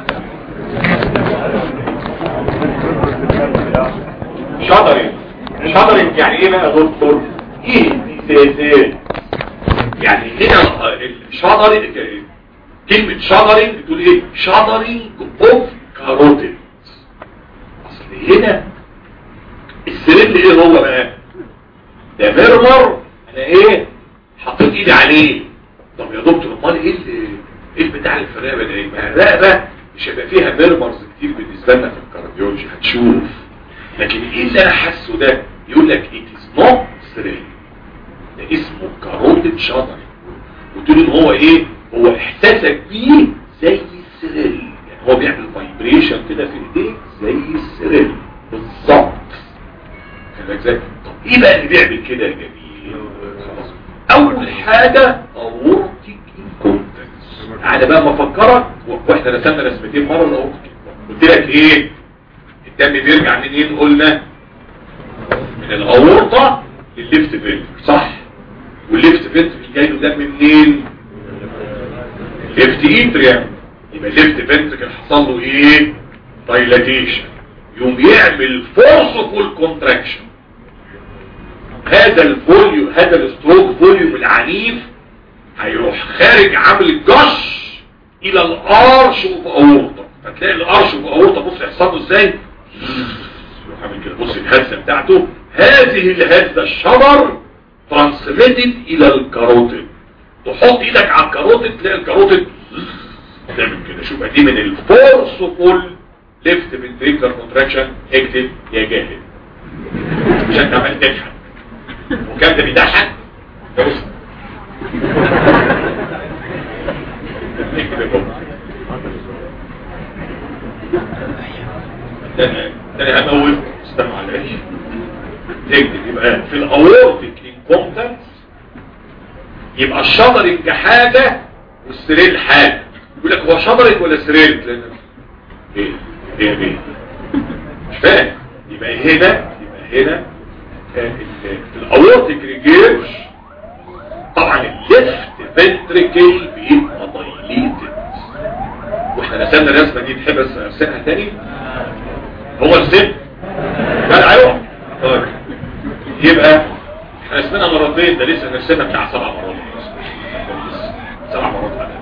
S1: شطري شطري يعني ايه بقى يا دكتور ايه سياسات يعني هنا الشطري كلمة شطري بتقول ايه شطري اوف كاروتيد اصل هنا السريل ايه هو بقى ده ميرمر انا ايه حطيت ايدي عليه طب يا دكتور امال ايه اللي ايه بتاع الفرابه ده ما الرقبه مش هيبقى فيها ميرمرز كتير بالنسبه لنا في الكارديولوجي هتشوف لكن ايه اللي انا حاسه ده يقول لك it is not سريل ده اسمه كاروتيد شطري وتقول ان هو ايه هو احساسك بيه زي السريل يعني هو بيعمل فايبريشن كده في ايديك زي السريل بالظبط خلي ازاي طب ايه بقى اللي بيعمل كده يا جميل خلاص اول حاجه اورتيك انكونتنس انا بقى ما افكرك واحنا رسمنا رسمتين مره الاورتيك قلت لك ايه الدم بيرجع منين قلنا من الاورطه للليفت فينتر صح والليفت فينتر جاي له دم منين ليفت ايتريا يبقى ليفت فينتر حصل له ايه دايلاتيشن يقوم يعمل فورسفول كونتراكشن هذا الفوليوم هذا الستروك فوليوم العنيف هيروح خارج عامل الجش الى الارش اوف اورطه فتلاقي الارش اوف اورطه بص يحصل له ازاي يروح عامل كده بص الهزه بتاعته هذه الهزه الشجر ترانسميتد الى الكاروتيد تحط ايدك على الكاروتيد تلاقي الكاروتيد تعمل كده شوف دي من الفورسفول ليفت فنتريكولار كونتراكشن اكتب يا جاهل مش انت عمال تضحك وكان ده بيضحك ده بص اكتب يا بابا. ده انا ده انا هموت استنى على ايش تكتب يبقى في الاورتيك انكومبتنس يبقى الشطرنج حاجه والسريل حاجه يقول لك هو شطرنج ولا سريل لان ايه ايه ايه مش فاهم يبقى هنا يبقى هنا الاورتيك ريجيرش طبعا الليفت فنتريكل بيبقى دايليتد واحنا رسمنا الرسمه دي تحب ارسمها تاني هو السن لا ايوه طيب يبقى احنا رسمنا مرتين ده لسه نرسمها بتاع سبع مرات سبع مرات على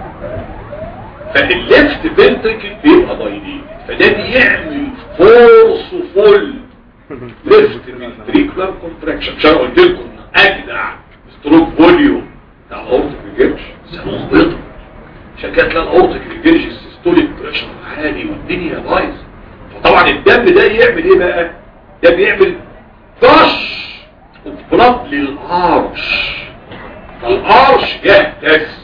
S1: فالليفت فنتريكل بيبقى دايليتد فده بيعمل فورس فول ليفت فنتريكولار كونتراكشن عشان قلت لكم اجدع ستروك فوليوم بتاع الاورتيك ريجيرش سموه بيض عشان كده تلاقي الاورتيك ريجيرش السيستوليك بريشر عالي والدنيا بايظه فطبعا الدم ده يعمل ايه بقى ده بيعمل فش بلط للارش الارش يهتز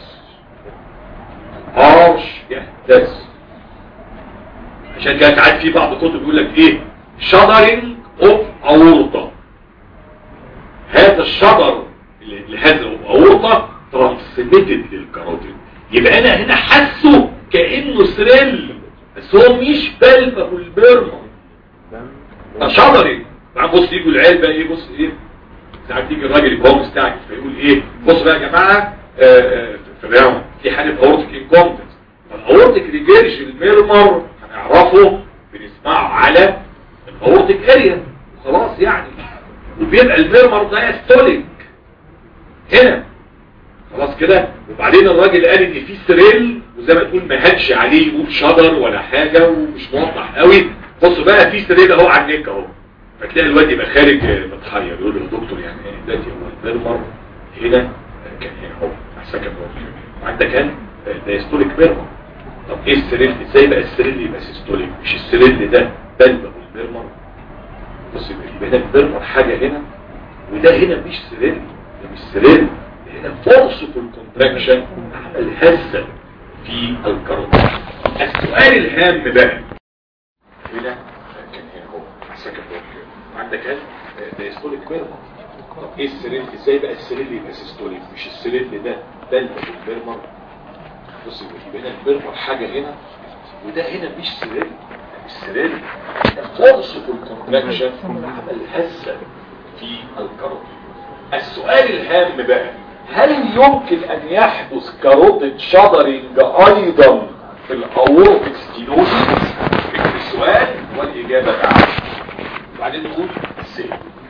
S1: ارش يهتز عشان كده ساعات في بعض الكتب بيقول لك ايه شدرنج اوف اورطه هذا الشجر اللي هذا اوف اورطه ترانسميتد للكاروتيد يبقى انا هنا حاسه كانه سريل بس هو مش بلبه البرمه ده شجري بعد بص يجوا العيال بقى ايه بص ايه ساعات يجي الراجل الكومس بتاعك فيقول ايه بص بقى يا جماعه آه، آه، في الراوند في حاله اورتيك انكومبتنس فالاورتيك ريجيرش الميرمر هنعرفه بنسمعه على الاورتيك اريا خلاص يعني وبيبقى الميرمر ده ستوليك هنا خلاص كده وبعدين الراجل قال ان في سريل وزي ما تقول ما هدش عليه يقول شجر ولا حاجه ومش موضح قوي بص بقى في سريل اهو على النك اهو فتلاقي الواد يبقى خارج متحير يقول له يا دكتور يعني ايه دلوقتي هو البرمر هنا كان هنا هو سكن هو وعندك كان دايستوليك بيرمر طب ايه السريل ازاي بقى السريل يبقى سيستوليك مش السريل ده بلبه والبرمر بص يبقى هنا البرمر حاجة هنا وده هنا مش سريل ده مش سريل هنا فرصة الكونتراكشن عمل هزة في الكاروتيد السؤال الهام بقى هنا كان هنا هو سكن هو عندك هنا دايستوليك بيرمر طب ايه السريل ازاي بقى السريل يبقى سيستوليك مش السريل ده بلبه والبرمر بص يبقى هنا البرمر حاجة هنا وده هنا مش سرير مش سرير فرصة الكونتراكشن عمل هزة في الكاروتيد السؤال الهام بقى هل يمكن ان يحدث كاروتيد شادرنج ايضا في الاورتيك ستينوسيس السؤال والاجابة تعالى وبعدين نقول ازاي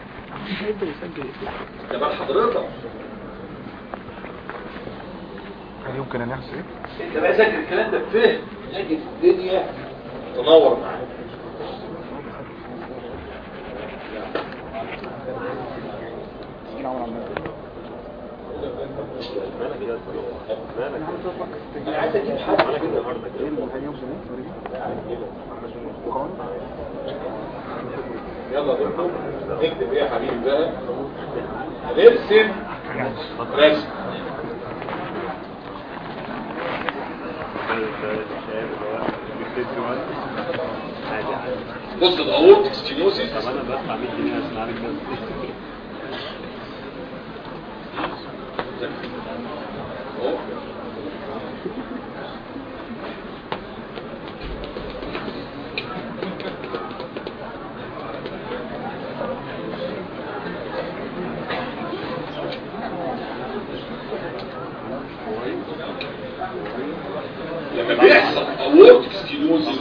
S1: ده بقى حضرتك
S3: هل يمكن ان يحصل ايه؟
S1: انت بقى ذاكر الكلام ده بفهم تجد الدنيا تنور معاك انا عايز اجيب حاجه كده يلا يا دكتور اكتب ايه يا حبيبي بقى هنرسم رسم
S2: عادي عادي
S1: بص الاورتيك ستينوسيس
S2: طب انا بدفع 100 جنيه عشان اعمل كده
S1: اهو لما بيحصل اورتيك ستينوسيس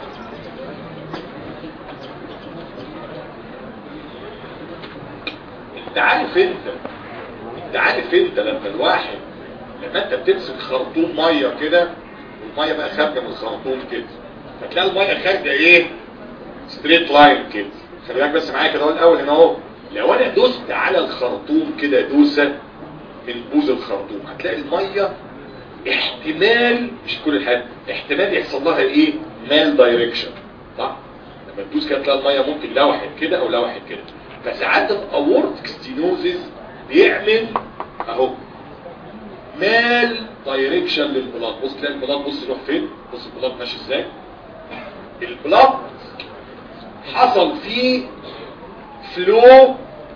S1: انت عارف انت انت عارف انت لما الواحد لما انت بتمسك خرطوم ميه كده والميه بقى خارجه من الخرطوم كده فتلاقي الميه خارجه ايه ستريت لاين كده خلي بالك بس معايا كده هو الاول هنا اهو لو انا دوست على الخرطوم كده دوسه من بوز الخرطوم هتلاقي الميه احتمال مش كل الحاجات احتمال يحصل لها ايه مال دايركشن صح لما تدوس كده تلاقي الميه ممكن لوحت كده او لوحت كده فساعات الاورتيك ستينوزيس بيعمل اهو مال دايركشن للبلاد بص تلاقي البلاد بص يروح فين بص البلاد ماشي ازاي البلاد حصل فيه فلو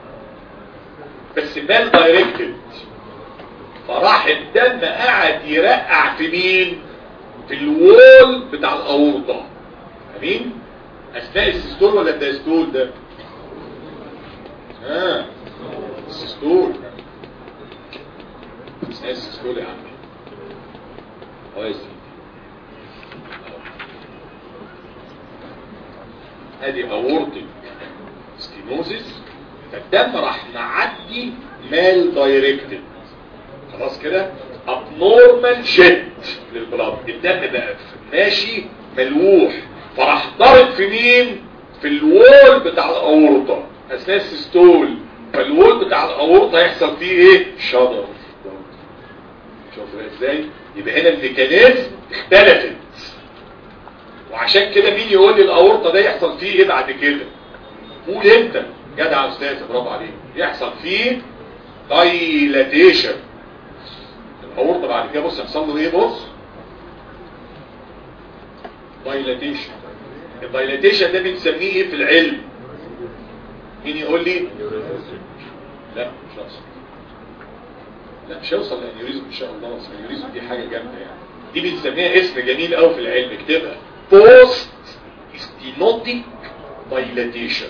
S1: بس مال دايركتد فراح الدم قاعد يرقع في مين في الوول بتاع الاورطه امين اثناء السيستول ولا الدايستول ده ها السيستول اثناء السيستول يا عمي اه يا سيدي ادي اورتيك ستينوزيس فالدم راح معدي مال دايركتد خلاص كده ابنورمال جيت للبلاد الدم بقى ماشي ملوح فراح ضارب في مين في الوول بتاع الاورطه اثناء السيستول فالوول بتاع الاورطه يحصل فيه ايه شدر شوف ازاي يبقى هنا الميكانيزم اختلفت وعشان كده مين يقول لي الاورطه ده يحصل فيه ايه بعد كده قول انت جدع يا استاذ برافو عليك يحصل فيه دايلاتيشن الاورطه بعد كده بص يحصل له ايه بص دايلاتيشن الدايلاتيشن ده بنسميه ايه في العلم مين يقول لي لا مش هوصل لا مش هوصل لانيوريزم ان شاء الله بس الانيوريزم دي حاجه جامده يعني دي بنسميها اسم جميل قوي في العلم اكتبها بوست ستينوتيك دايلاتيشن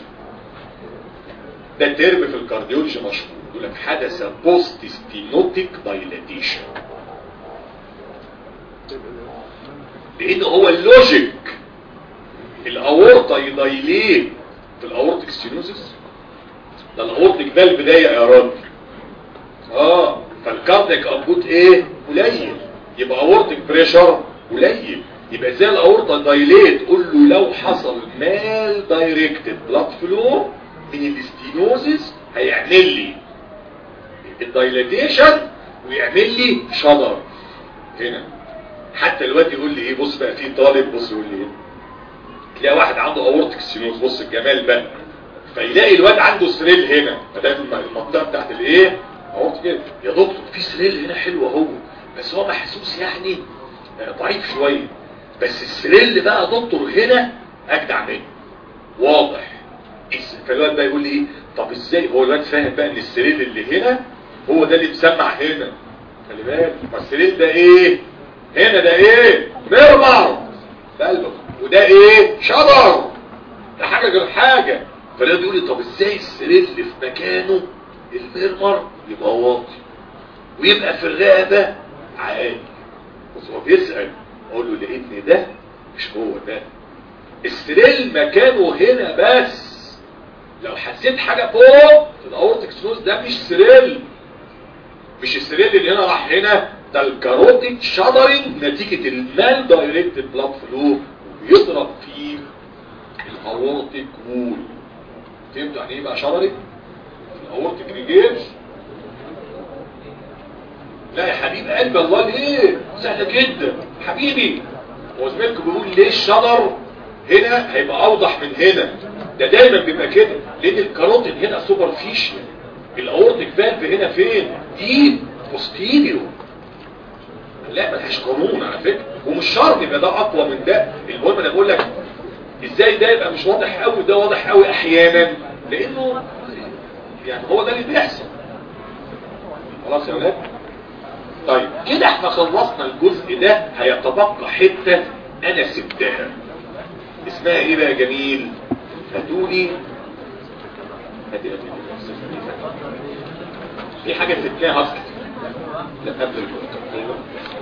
S1: ده ترم في الكارديولوجي مشهور يقول لك حدث بوست ستينوتيك دايلاتيشن لان هو اللوجيك الاورطه يدايليت في الاورتيك ستينوزيس ده الاورتيك ده البدايه يا راجل اه فالكارديك ابوت ايه قليل يبقى اورتيك بريشر قليل يبقى زي الاورطه دايليت قول له لو حصل مال دايركتد بلاد فلو من الاستينوزس هيعمل لي الدايلاتيشن ويعمل لي شدر هنا حتى الواد يقول لي ايه بص بقى في طالب بص يقول لي ايه تلاقي واحد عنده اورتيك ستينوز بص الجمال بقى فيلاقي الواد عنده سريل هنا فده المنطقه بتاعت الايه اورتيك كده يا دكتور في سريل هنا حلو اهو بس هو محسوس يعني آه، ضعيف شويه بس السريل بقى يا دكتور هنا اجدع منه واضح الس- فالواد بقى يقول لي ايه طب ازاي هو الواد فاهم بقى ان السريل اللي هنا هو ده اللي مسمع هنا خلي بالك ما السريل ده ايه هنا ده ايه مرمر في قلبك وده ايه شجر ده حاجه غير حاجه فالواد يقول لي طب ازاي السريل اللي في مكانه المرمر يبقى واطي ويبقى في الرقبه عالي بص هو بيسال اقول له لقيتني ده مش هو ده السريل مكانه هنا بس لو حسيت حاجة فوق في الاورتيك سنوز ده مش سريل مش السريل اللي هنا راح هنا ده الكاروتيك شادرنج نتيجة المال دايركتد بلاد فلو وبيضرب فيه الاورتيك وول فهمتوا يعني ايه بقى شادرنج؟ الاورتيك ريجيرش لا يا حبيب قلب الله ليه سهلة جدا حبيبي هو زميلكم بيقول ليه الشجر هنا هيبقى اوضح من هنا ده دايما بيبقى كده لان الكاروتين هنا سوبر فيشيال الاورتيك فالف هنا فين دي بوستيريو لا ملهاش قانون على فكره ومش شرط يبقى ده اقوى من ده المهم انا بقول لك ازاي ده يبقى مش واضح قوي ده واضح قوي احيانا لانه يعني هو ده اللي بيحصل خلاص يا ولاد طيب كده احنا خلصنا الجزء ده هيتبقى حتة انا سبتها اسمها ايه بقى يا جميل هاتولي هاتي هاتي في حاجة سبتها اصلا لا قبل الجزء أيوة.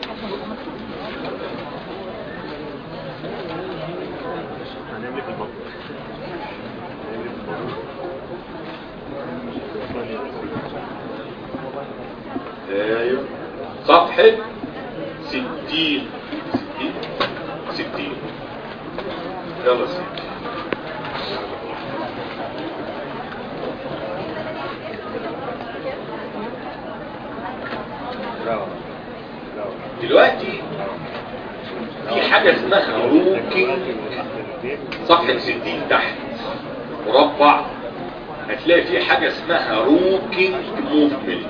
S2: هنعمل ايه في البطن هنعمل ايه في البطن
S1: ايوه صفحة ستين ستين ستين يلا ستين دلوقتي في حاجة اسمها روكينج صفحة 60 تحت مربع هتلاقي في حاجة اسمها روكينج موفمنت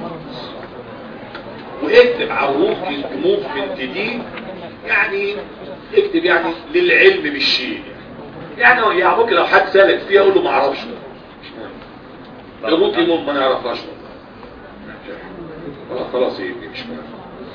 S1: واكتب على الروكينج موفمنت دي يعني اكتب يعني للعلم بالشيء يعني يعني ممكن لو حد سألك فيها اقول له ما اعرفش مش مهم الروكينج موفمنت ما نعرفهاش خلاص خلاص ايه مش مهم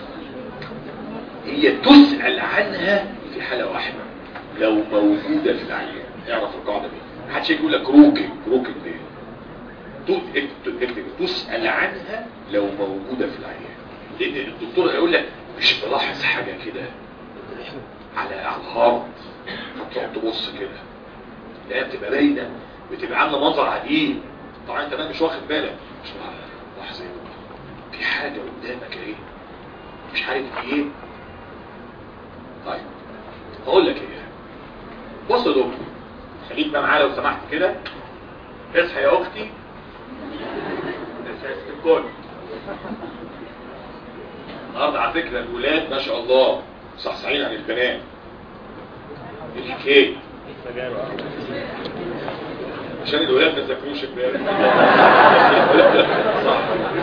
S1: هي تسأل عنها في حالة واحدة لو موجودة في العيان اعرف القاعدة دي محدش يجي يقول لك روكينج روكينج دي تو- اكتب- اكتب تسأل عنها لو موجودة في العيان لان الدكتور هيقول لك مش بلاحظ حاجة كده على على الهارت فتقعد تبص كده لا بتبقى باينة بتبقى عاملة منظر عجيب طبعا انت بقى مش واخد بالك مش لحظة في حاجة قدامك اهي مش عارف ايه طيب هقول لك ايه بص يا دكتور خليك بقى معايا لو سمحت كده اصحى يا اختي اساس الكل النهارده على فكره الولاد ما شاء الله صحصحين عن البنات الحكايه عشان الولاد ما ذاكروش امبارح صح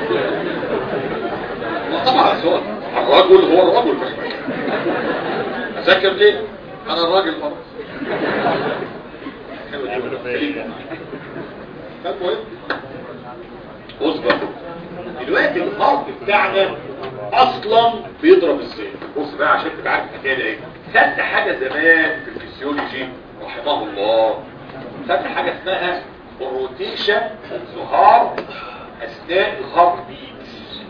S1: لا طبعا هو الرجل هو الرجل في المكان اذاكر ليه انا الراجل برضه حلو
S2: يعملوا فيا إيه؟
S1: المهم اصبر دلوقتي الارض بتاعنا اصلا بيضرب ازاي بص بقى عشان تبقى عارف الحكايه دي ايه خدت حاجه زمان في الفسيولوجي رحمه الله خدت حاجه اسمها الروتيشن الظهار اثناء الهارت بيت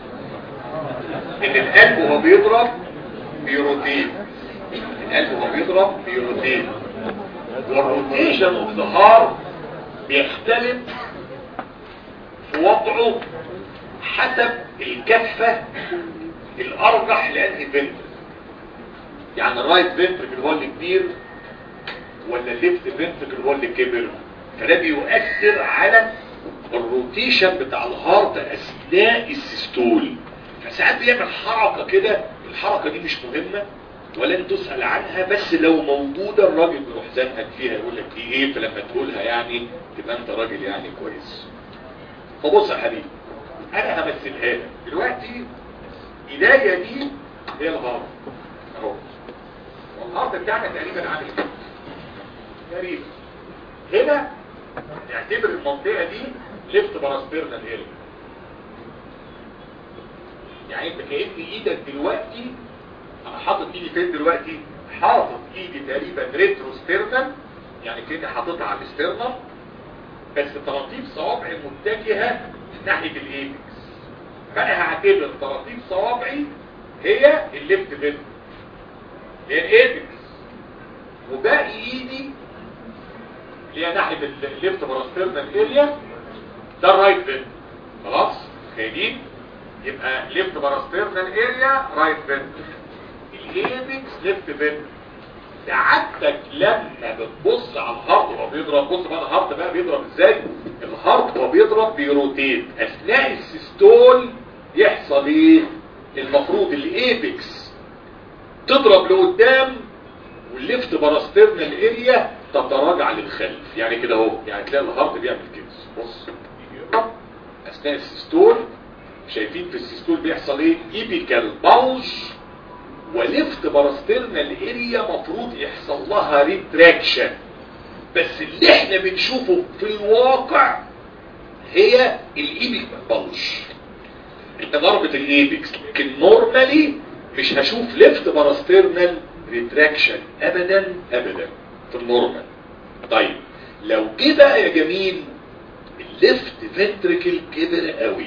S1: ان القلب وهو بيضرب بيروتين القلب وهو بيضرب بيروتين والروتيشن والظهار بيختلف في وضعه حسب الكفة الارجح لانهي فنتر يعني الرايت فنتركل هو اللي كبير ولا الليفت فنتركل هو اللي كبر فده بيؤثر على الروتيشن بتاع الهارت اثناء السيستول فساعات بيعمل حركة كده الحركة دي مش مهمة ولن تسأل عنها بس لو موجودة الراجل بيروح زنقك فيها يقول لك دي ايه فلما تقولها يعني تبقى انت راجل يعني كويس فبص يا حبيبي انا همثلها لك دلوقتي ايديا دي هي الهارت اهو والهارت بتاعنا تقريبا عامل كده تقريبا هنا نعتبر المنطقة دي ليفت باراستيرنال اريا يعني انت كأن ايدك دلوقتي انا حاطط ايدي فين دلوقتي حاطط ايدي تقريبا ريترو ستيرنال يعني كده حاططها على الاسترنال بس طراطيف صوابعي متجهة ناحية الايبكس فانا هعتبر طراطيف صوابعي هي الليفت فين هي الايبكس وباقي ايدي اللي هي ناحية الليفت باراسترنال اريا ده الرايت فين خلاص خايلين يبقى ليفت باراسترنال اريا رايت فين الايبكس ليفت فين سعادتك لما بتبص على الهارت وهو بيضرب بص بقى الهارت بقى بيضرب ازاي الهارت وهو بيضرب بيروتيت اثناء السيستول يحصل ايه المفروض الايبكس تضرب لقدام والليفت باراسترنال اريا تتراجع للخلف يعني كده اهو يعني تلاقي الهارت بيعمل كده بص يضرب اثناء السيستول شايفين في السيستول بيحصل ايه ايبيكال باوج وليفت باراسترنال اريا مفروض يحصل لها ريتراكشن بس اللي احنا بنشوفه في الواقع هي الايبيكال باوج انت ضربة الايبكس لكن نورمالي مش هشوف ليفت باراسترنال ريتراكشن ابدا ابدا في النورمال طيب لو جه بقى يا جميل الليفت فنتريكل كبر قوي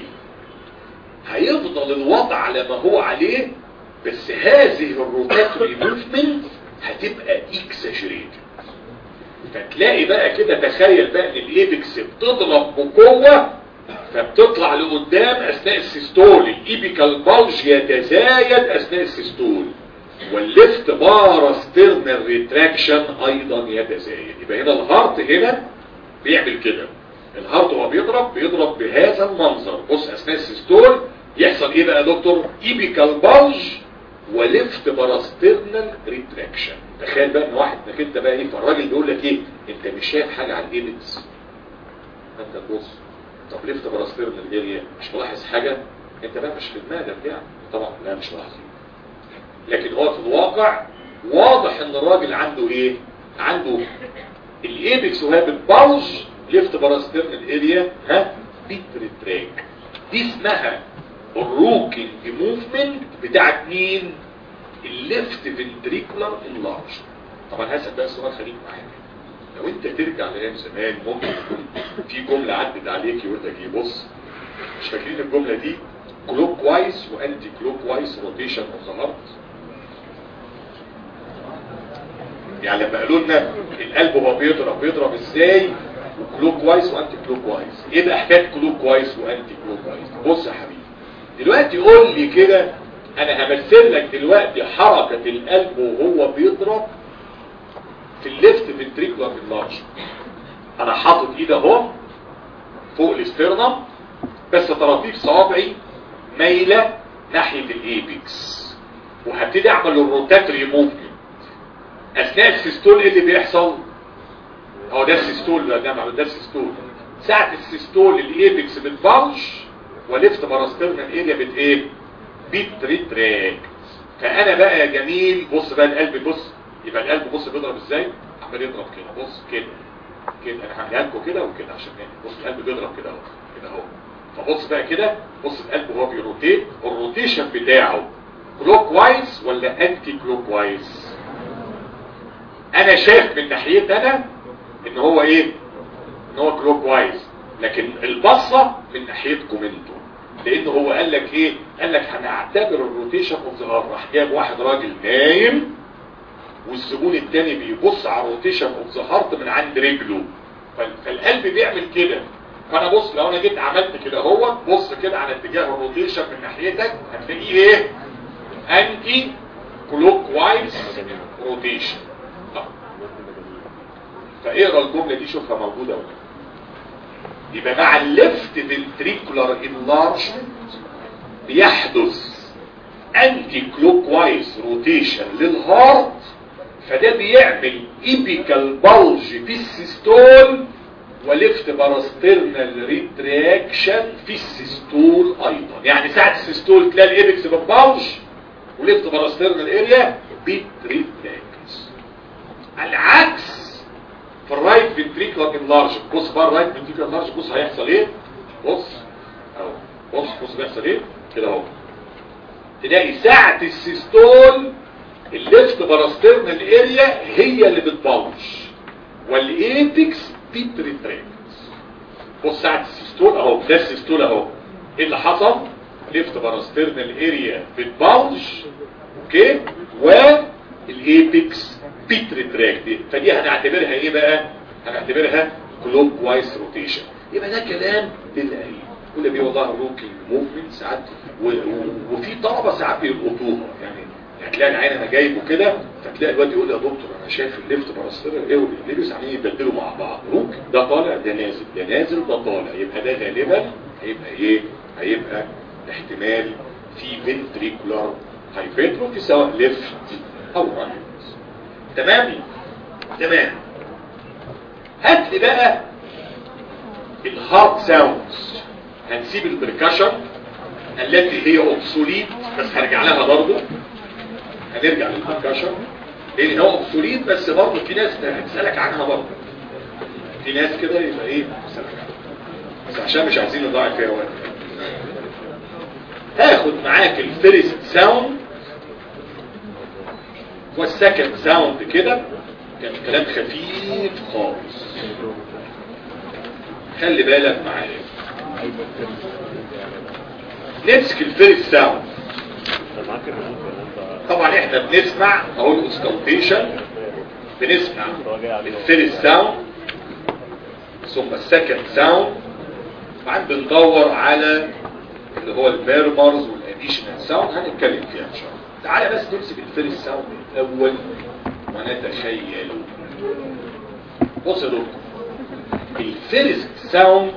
S1: هيفضل الوضع على ما هو عليه بس هذه الروتاتوري موفمنت هتبقى اكساجريتد فتلاقي بقى كده تخيل بقى ان الايبكس بتضرب بقوه فبتطلع لقدام اثناء السيستول الايبيكال بالج يتزايد اثناء السيستول والليفت باراسترنال ريتراكشن ايضا يتزايد يبقى هنا الهارت هنا بيعمل كده الهارت وهو بيضرب بيضرب بهذا المنظر بص اثناء السيستول يحصل ايه بقى يا دكتور ايبيكال بالج وليفت باراسترنال ريتراكشن تخيل بقى ان واحد انك انت بقى ايه فالراجل بيقول لك ايه انت مش شايف حاجه على الايبكس انت تبص طب ليفت باراسترنال اريا مش ملاحظ حاجه انت بقى مش في دماغك يعني طبعا لا مش ملاحظين لكن هو في الواقع واضح ان الراجل عنده ايه عنده الايبكس وهي بتبوظ ليفت باراسترنال اريا ها بيتريتراك دي اسمها الروكينج موفمنت بتاعت مين الليفت فنتريكولار انلارج طبعا هسأل بقى سؤال خليك معايا لو انت ترجع لايام زمان ممكن يكون في جملة عدت عليك يقول لك ايه بص مش فاكرين الجملة دي كلوك وايز وانتي كلوك وايز روتيشن اوف ذا هارت يعني لما قالوا لنا القلب وهو بيضرب بيضرب ازاي وكلوك وايز وانتي كلوك وايز ايه بقى حكايه كلوك وايز وانتي كلوك وايز بص يا حبيبي دلوقتي قول لي كده انا همثل لك دلوقتي حركة القلب وهو بيضرب في الليفت فنتريكولار انلارج انا حاطط ايدي اهو فوق الاسترنم بس طراطيف صوابعي مايلة ناحية الايبكس وهبتدي اعمل الروتاتري موفمنت اثناء السيستول ايه اللي بيحصل هو ده السيستول ده ده ده السيستول ساعة السيستول الايبكس بتبلج وليفت باراسترنال اريا بت ايه بتريتراكت فانا بقى يا جميل بص بقى القلب بص يبقى القلب بص بيضرب ازاي عمال يضرب كده بص كده كده انا هعملها لكم كده وكده عشان يعني بص القلب بيضرب كده اهو كده اهو فبص بقى كده بص القلب وهو بيروتيت الروتيشن بتاعه كلوك وايز ولا انتي كلوك وايز انا شايف من ناحيتي انا ان هو ايه ان هو كلوك وايز لكن البصة من ناحيتكم انتوا لان هو قال لك ايه قال لك هنعتبر الروتيشن اوف ذا راح جاب واحد راجل نايم والزبون التاني بيبص على الروتيشن اوف ذا هارت من عند رجله فالقلب بيعمل كده فانا بص لو انا جيت عملت كده هو بص كده على اتجاه الروتيشن من ناحيتك هتلاقيه ايه انتي كلوك وايز روتيشن فاقرا الجمله دي شوفها موجوده ولا لا يبقى مع الليفت فنتريكولار انلارجمنت بيحدث انتي كلوك وايز روتيشن للهارت فده بيعمل ايبيكال بلج في السيستول وليفت باراسترنال ريتراكشن في السيستول ايضا يعني ساعة السيستول تلاقي الايبكس بالبلج وليفت باراسترنال اريا بيتريتراكس العكس في الرايت فنتريكولار انلارج بص بقى الرايت فنتريكولار انلارج بص هيحصل ايه بص اهو بص بص بيحصل ايه كده اهو تلاقي ساعة السيستول الليفت باراسترنال اريا هي اللي بتبلج والايبكس بيتريتراكس بص ساعة السيستول اهو ده السيستول اهو ايه اللي حصل ليفت باراسترنال اريا بتبلج اوكي والايبكس بيتريتراكت فدي هنعتبرها ايه بقى هنعتبرها كلوك وايز روتيشن يبقى ده كلام للقريب كل بيه والله الروكينج موفمنت ساعات و- و- وفي طلبه ساعات بيلقطوها يعني يعني تلاقي العين انا جايبه كده فتلاقي الواد يقول لي يا دكتور انا شايف الليفت باراستيرال ايه والليبس عاملين يبدلوا مع بعض روك ده طالع ده نازل ده نازل ده طالع يبقى ده غالبا هيبقى ايه هيبقى احتمال في فنتريكولار هايبرتروفي سواء ليفت او رايت تمام تمام هات لي بقى الهارت ساوندز هنسيب البركشن التي هي اوبسوليت بس هرجع لها برضه هنرجع للبركشن لان هو اوبسوليت بس برضه في ناس هتسالك عنها برضه في ناس كده يبقى ايه هتسالك عنها بس عشان مش عايزين نضيع فيها وقت هاخد معاك الفيرست ساوند والسكند ساوند كده كان كلام خفيف خالص خلي بالك معايا نمسك الفيرست ساوند
S2: انت معاك الريموت ولا انت
S1: طبعا احنا بنسمع اهو الاوسكالتيشن بنسمع الفيرست ساوند ثم السكند ساوند وبعدين بندور على اللي هو الميرمرز والاديشنال ساوند هنتكلم فيها ان شاء الله تعالى بس نمسك الفيرست ساوند الاول ونتخيل بص يا دكتور الفيرست ساوند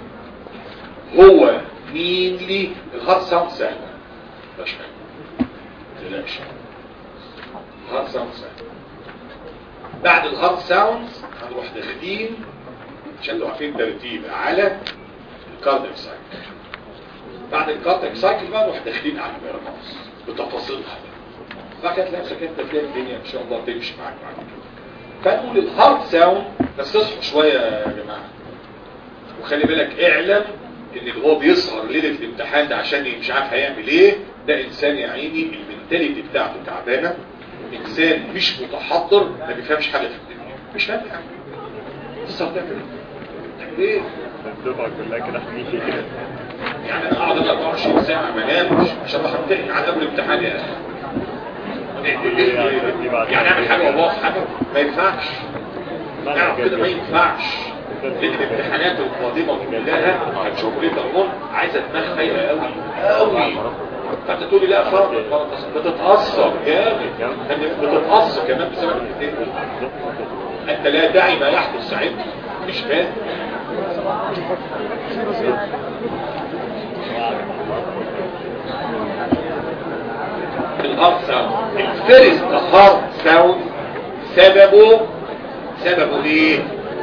S1: هو مينلي الهارت ساوند سهله مش حاجه تلاقش هارت ساوند ساوند بعد الهارت ساوند هنروح داخلين عشان لو عارفين ترتيب على الكاردياك سايكل بعد الكاردياك سايكل بقى نروح داخلين على الميرماس بتفاصيلها بعد كده تلاقي نفسك انت تلاقي الدنيا ان شاء الله تمشي معاك بعد كده فنقول الهارت ساوند بس تصحوا شويه يا جماعه وخلي بالك اعلم ان اللي هو بيسهر ليله الامتحان ده عشان مش عارف هيعمل ايه ده انسان يا عيني المنتاليتي بتاعته تعبانه انسان مش متحضر ما بيفهمش حاجه في الدنيا مش فاهم حاجه تسهر تعمل ايه؟ تعمل ايه؟
S2: الدفعه كلها كده حقيقي كده
S1: يعني انا اقعد 24 ساعه ما انامش عشان اروح امتحن على قبل الامتحان يا اخي يعني اعمل حاجه وابوظ حاجه ما ينفعش نعم كده ما ينفعش لان الامتحانات القادمه كلها هتشوف ليه تقول عايزه دماغ خايفه قوي قوي فانت تقول لي لا فرق بتتاثر جامد بتتاثر كمان بسبب الاثنين دول انت لا داعي ما يحدث ساعتها مش فاهم الهارت ساوند الفيرست هارت ساوند سببه سببه ايه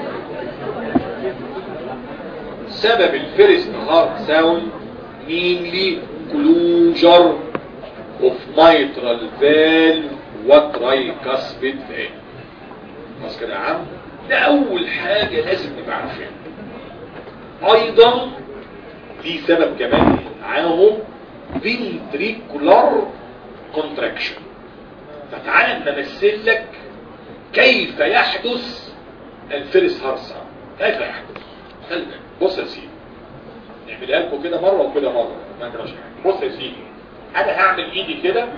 S1: سبب الفيرست هارت ساوند مينلي كلوجر اوف مايترال فالف وترايكاسبيد فالف خلاص كده يا عم ده اول حاجة لازم نبقى عارفينها ايضا في سبب كمان معاهم فينتريكولار كونتراكشن فتعال نمثل لك كيف يحدث الفيرس هارسا كيف يحدث خلي بالك. بص يا سيدي نعملها لكم كده مره وكده مره ما نجراش حاجه بص يا سيدي انا هعمل ايدي كده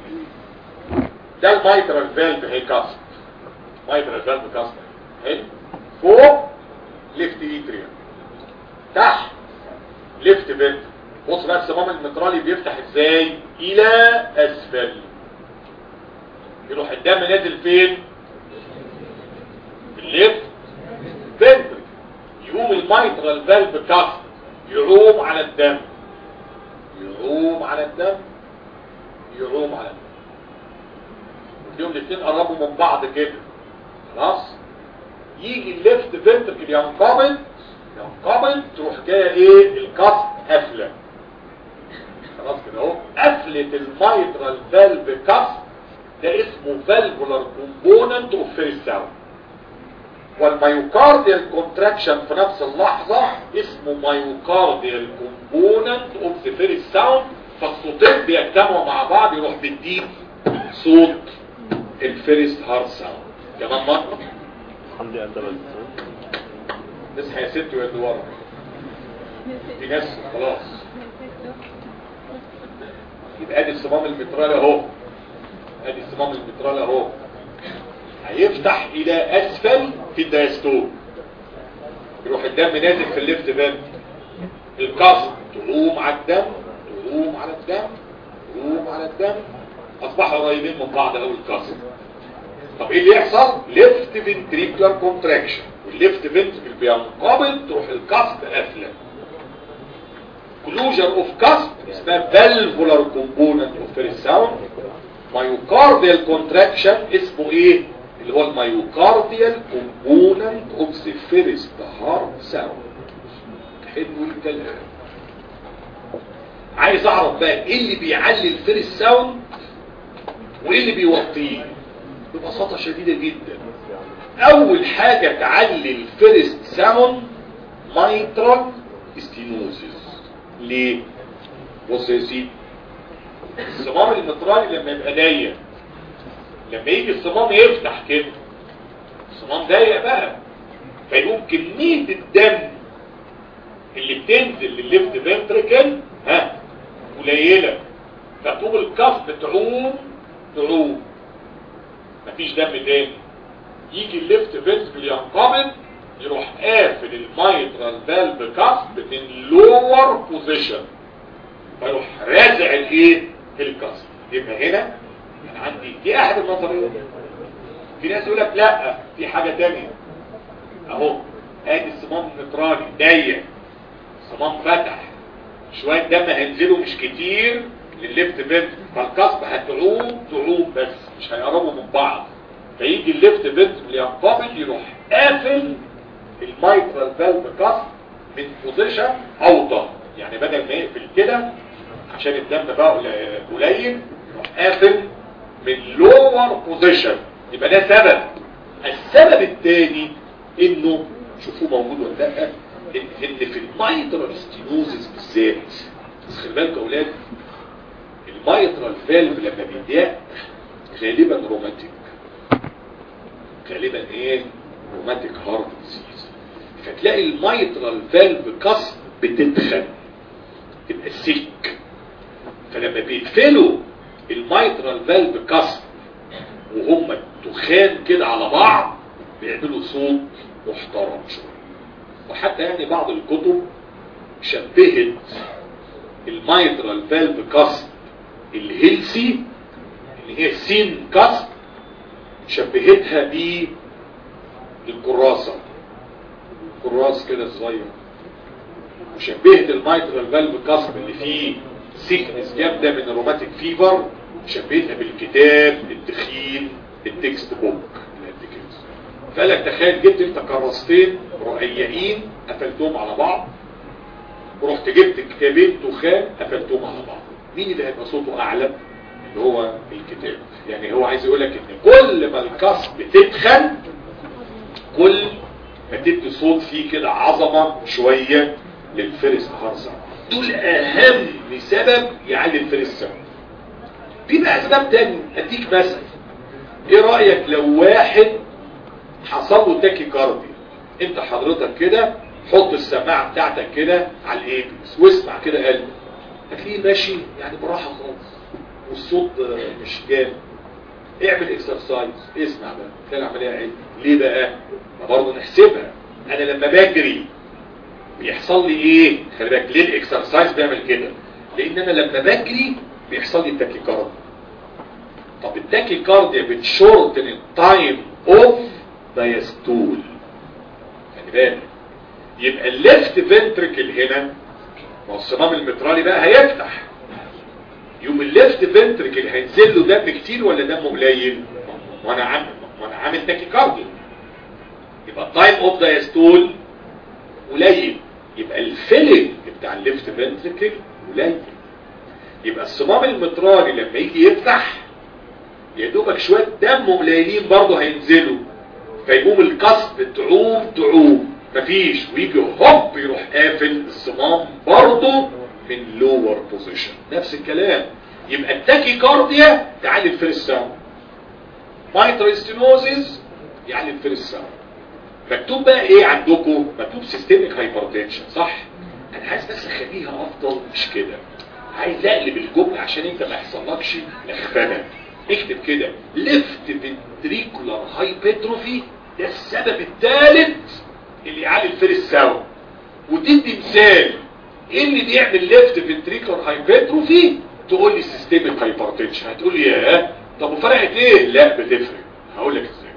S1: ده المايترال فالف هي كاست مايترال فالف كاست حلو فوق ليفت ايتريا تحت ليفت فالف بص بقى الصمام المترالي بيفتح ازاي الى اسفل يروح الدم نازل فين الليفت فنتركل يقوم الميترال فالف كف يعوم على الدم يعوم على الدم يعوم على الدم اليوم الاثنين قربوا من بعض كده خلاص يجي الليفت فنتركل ينقبض ينقبض تروح جايه ايه الكف قافله خلاص كده اهو قفله الميترال فالف كف ده اسمه فالفولار كومبوننت اوف فيرست ساوند والمايوكارديال كونتراكشن في نفس اللحظة اسمه مايوكارديال كومبوننت اوف ذا فيرست ساوند فالصوتين بيجتمعوا مع بعض يروح بيديك صوت الفيرست هارت ساوند كمان مرة
S2: الحمد لله بس
S1: اصحى يا ست ويا دوار في ناس خلاص يبقى ادي الصمام المترال اهو ادي الصمام المترال اهو هيفتح الى اسفل في الدايستول يروح الدم نازل في الليفت فان القصد تقوم على الدم تقوم على الدم تقوم على الدم اصبحوا قريبين من بعض قوي القصد طب ايه اللي يحصل ليفت فنتريكولار كونتراكشن والليفت فنتريكل بينقبض تروح القصد قافله كلوجر اوف كاسب اسمها فالفولار كومبوننت اوف فيرست ساوند مايوكارديال كونتراكشن اسمه ايه اللي هو المايوكارديال كومبوننت اوف ذا فيرست هارت ساوند حلو الكلام عايز اعرف بقى ايه اللي بيعلي الفيرست ساوند وايه اللي بيوطيه ببساطه شديده جدا اول حاجه تعلي الفيرست ساوند مايترال ستينوزيس ليه بص يا سيدي الصمام المترالي لما يبقى ضيق لما يجي الصمام يفتح كده الصمام ضيق بقى فيقوم كمية الدم اللي بتنزل للليفت فنتريكل ها قليلة فتقوم الكف تعوم تعوم مفيش دم تاني يجي الليفت فنتريكل ينقبض يروح قافل الميترال فالف كاسب من لور بوزيشن فيروح رازع الايه الكاسب يبقى هنا انا عندي دي احد النظريات في ناس يقول لك لا في حاجه تانية اهو ادي الصمام النطراني ضيق الصمام فتح شويه دم هينزلوا مش كتير للليفت فنت فالكاسب هتعوم تعوم بس مش هيقربوا من بعض فيجي الليفت فنت ينقبض يروح قافل المايترال فالف كاست من بوزيشن اوطى يعني بدل ما يقفل كده عشان الدم بقى قليل يروح قافل من لور بوزيشن يبقى ده سبب السبب الثاني انه شوفوه موجود ولا لا ان إن في المايترال ستينوزس بالذات بس خلي بالكم يا اولاد المايترال فالف لما بيضيق غالبا روماتيك غالبا ايه روماتيك هارت ديزيز فتلاقي الميترال فالف كسب بتدخن تبقى سيك فلما بيقفلوا الميترال فالف كسب وهم تخان كده على بعض بيعملوا صوت محترم شويه وحتى يعني بعض الكتب شبهت الميترال فالف كسب الهيلسي اللي هي سين كسب شبهتها ب الكراسة كراس كده صغير وشبهت الميترال فالف كاسب اللي فيه سيكنس جامده من الروماتيك فيفر شبهتها بالكتاب التخين التكست بوك اللي قد كده فقالك تخيل جبت انت كراستين رقيقين قفلتهم على بعض ورحت جبت كتابين تخان قفلتهم على بعض مين اللي هيبقى صوته اعلى اللي هو الكتاب يعني هو عايز يقول لك ان كل ما الكسب تتخن كل ما تدي صوت فيه كده عظمة شوية للفرس هارسا دول اهم سبب يعلي الفرس سبب في بقى اسباب تاني اديك مثل ايه رأيك لو واحد حصل له تاكي كاردي انت حضرتك كده حط السماعة بتاعتك كده على الايبس واسمع كده قلبك هتلاقيه ماشي يعني براحة خالص والصوت مش جامد اعمل اكسرسايز اسمع بقى تلاقي العمليه عيب ليه بقى ما برضه نحسبها انا لما بجري بيحصل لي ايه خلي بالك ليه الاكسرسايز بيعمل كده لان انا لما بجري بيحصل لي تاكيكارديا طب التاكيكارديا بتشورتن التايم اوف دايستول خلي بالك يبقى الليفت فنتركل هنا ما هو الصمام المترالي بقى هيفتح يوم الليفت فنتركل هينزل له دم كتير ولا دمه قليل وانا عامل وانا عامل تاكيكارديا يبقى التايم اوف دايستول قليل يبقى الفيلنج بتاع الليفت فنتركل قليل يبقى الصمام المترالي لما يجي يفتح يا دوبك شويه دم قليلين برضه هينزلوا فيقوم القصب تعوم تعوم مفيش ويجي هوب يروح قافل الصمام برضه من لور بوزيشن نفس الكلام يبقى التاكي كارديا تعالي الفيرست ساوند مايترال ستينوزيس يعني الفيرست ساوند مكتوب بقى ايه عندكم مكتوب سيستميك هايبرتنشن صح انا عايز بس اخليها افضل مش كده عايز اقلب الجمله عشان انت ما يحصلكش لخفنه اكتب كده ليفت فنتريكولار هايبرتروفي ده السبب الثالث اللي يعلي الفيرست ساوند وتدي مثال ايه اللي بيعمل ليفت فنتريكولار هايبرتروفي تقول لي سيستميك هايبرتنشن هتقول لي ياه طب وفرقت ايه لا بتفرق هقول لك ازاي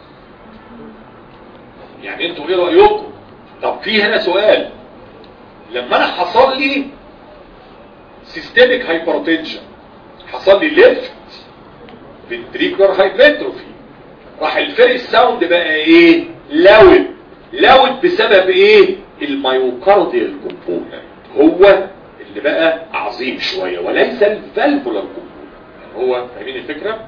S1: يعني انتوا ايه رايكم طب في هنا سؤال لما انا حصل لي سيستميك هايبرتنشن حصل لي ليفت فنتريكولار هايبرتروفي راح الفيرست ساوند بقى ايه لاود لاود بسبب ايه المايوكارديال كومبوننت هو اللي بقى عظيم شوية وليس الفالفولار كومبوننت هو فاهمين الفكرة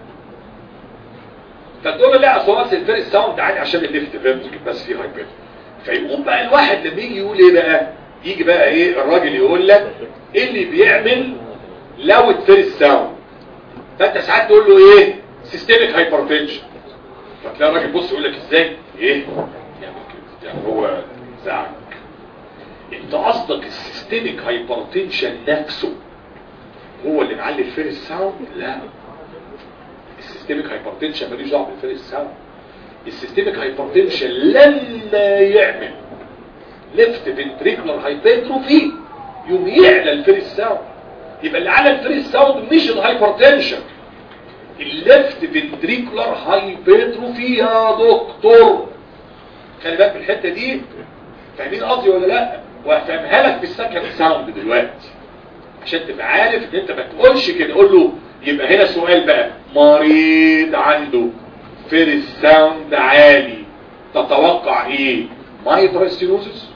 S1: فتقول لا اصل هو الفيرست ساوند عادي عشان الليفت فنتريكل بس فيه هايبرتروفي فيقوم بقى الواحد لما يجي يقول ايه بقى يجي بقى ايه الراجل يقول لك ايه اللي بيعمل لاود فيرست ساوند فانت ساعات تقول له ايه سيستميك هايبرتنشن فتلاقي الراجل بص يقول لك ازاي ايه يعني كده يعني هو زعك انت قصدك السيستميك هايبرتنشن نفسه هو اللي معلي الفيرست ساوند لا السيستميك هايبرتنشن ماليش دعوه بالفيرست ساوند السيستميك هايبرتنشن لما يعمل ليفت فنتريكولار هايبرتروفي يوم يعلى الفيرست ساوند يبقى اللي على الفيرست ساوند مش الهايبرتنشن الليفت فنتريكولار هايبرتروفي يا دكتور خلي بالك من الحته دي فاهمين قصدي ولا لا وهفهمها لك بالسكند ساوند دلوقتي عشان تبقى عارف ان انت ما تقولش كده قول له يبقى هنا سؤال بقى مريض عنده فيرست ساوند عالي تتوقع ايه مايترال ستينوزس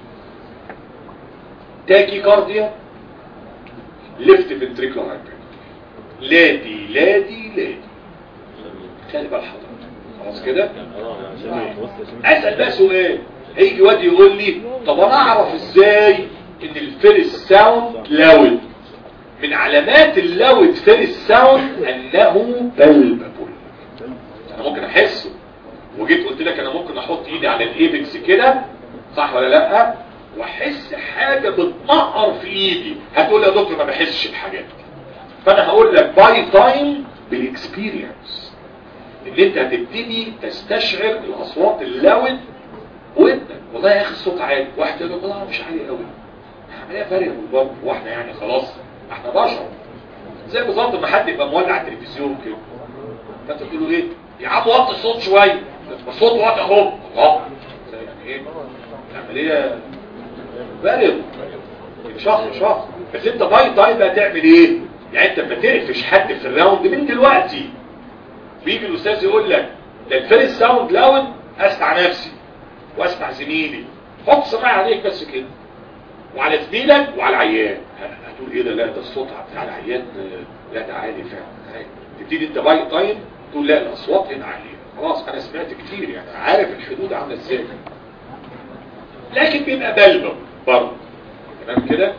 S1: تاكي كارديا ليفت فنتريكولار هايبرتروفي لا دي لا دي لا دي خلي بال حضرتك خلاص كده اسال بقى سؤال هيجي واد يقول لي طب انا اعرف ازاي ان الفيرست ساوند لاود من علامات اللاود فيرست ساوند انه بلبل انا ممكن احسه وجيت قلت لك انا ممكن احط ايدي على الايبكس كده صح ولا لا واحس حاجه بتنقر في ايدي هتقول لي يا دكتور ما بحسش الحاجات دي فانا هقول لك باي تايم بالاكسبيرينس ان انت هتبتدي تستشعر الاصوات اللاود وانت والله يا اخي الصوت عالي واحد يقول لك والله مش عالي قوي عمليه فارغه بالظبط واحنا يعني خلاص احنا بشر زي بالظبط لما حد يبقى مولع التلفزيون كده فانت تقول له ايه يا عم وطي الصوت شويه الصوت واطي اهو الله يعني ايه العمليه فارغه شهر شهر بس انت باي تايم بقى تعمل ايه يعني انت ما تقفش حد في الراوند من دلوقتي بيجي الاستاذ يقول لك ده الفيرست ساوند لاود اسمع نفسي واسمع زميلي حط سماعه عليك بس كده وعلى زميلك وعلى العيان هتقول ايه ده لا ده الصوت بتاع العيان لا ده عالي فعلا عالي. تبتدي انت باي تايم تقول لا الاصوات هنا عاليه خلاص انا سمعت كتير يعني عارف الحدود عامله ازاي لكن بيبقى بلبل برضه تمام كده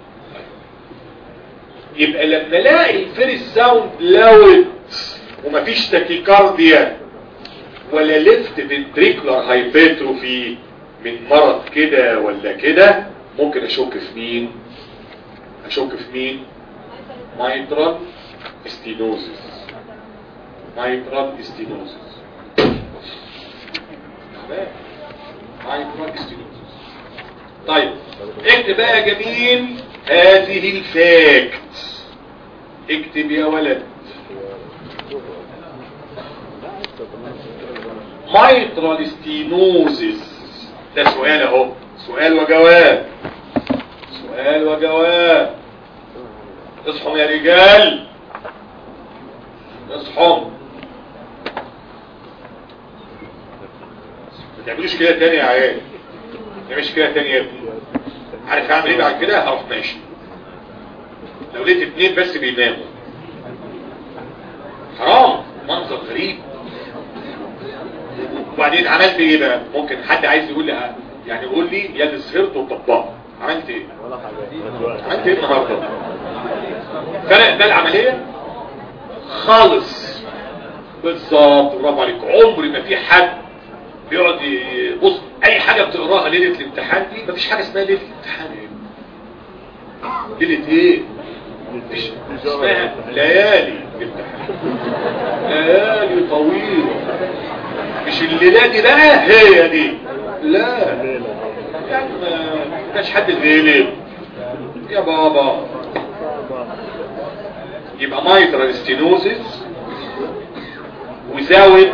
S1: يبقى لما الاقي الفيرست ساوند لاود ومفيش تاكيكارديا ولا ليفت فنتريكولار هايبرتروفي من مرض كده ولا كده ممكن اشك في مين اشك في مين مايترال ستينوزيس مايترال ستينوزيس مايترال ستينوزيس طيب اكتب بقى يا جميل هذه الفاكت اكتب يا ولد mitral stenosis ده سؤال اهو سؤال وجواب سؤال وجواب اصحوا يا رجال اصحوا ما تعملوش كده تاني يا عيال ما تعملش كده تاني يا ابني عارف هعمل ايه بعد كده هروح ماشي لو لقيت اتنين بس بيناموا حرام منظر غريب وبعدين عملت ايه بقى ممكن حد عايز يقول لي يعني يقول لي يا اللي سهرت وطبقت عملت ايه عملت ايه النهارده فرق ده العمليه خالص بالظبط برافو عليك عمري ما في حد بيقعد يبص اي حاجه بتقراها ليله الامتحان دي مفيش حاجه اسمها ليله الامتحان ليله ايه مفيش اسمها ليالي الامتحان ليالي طويله مش الليله دي بقى هي دي لا يعني ما كانش حد غيلب يا بابا يبقى مايترال ستينوزيس وزاوية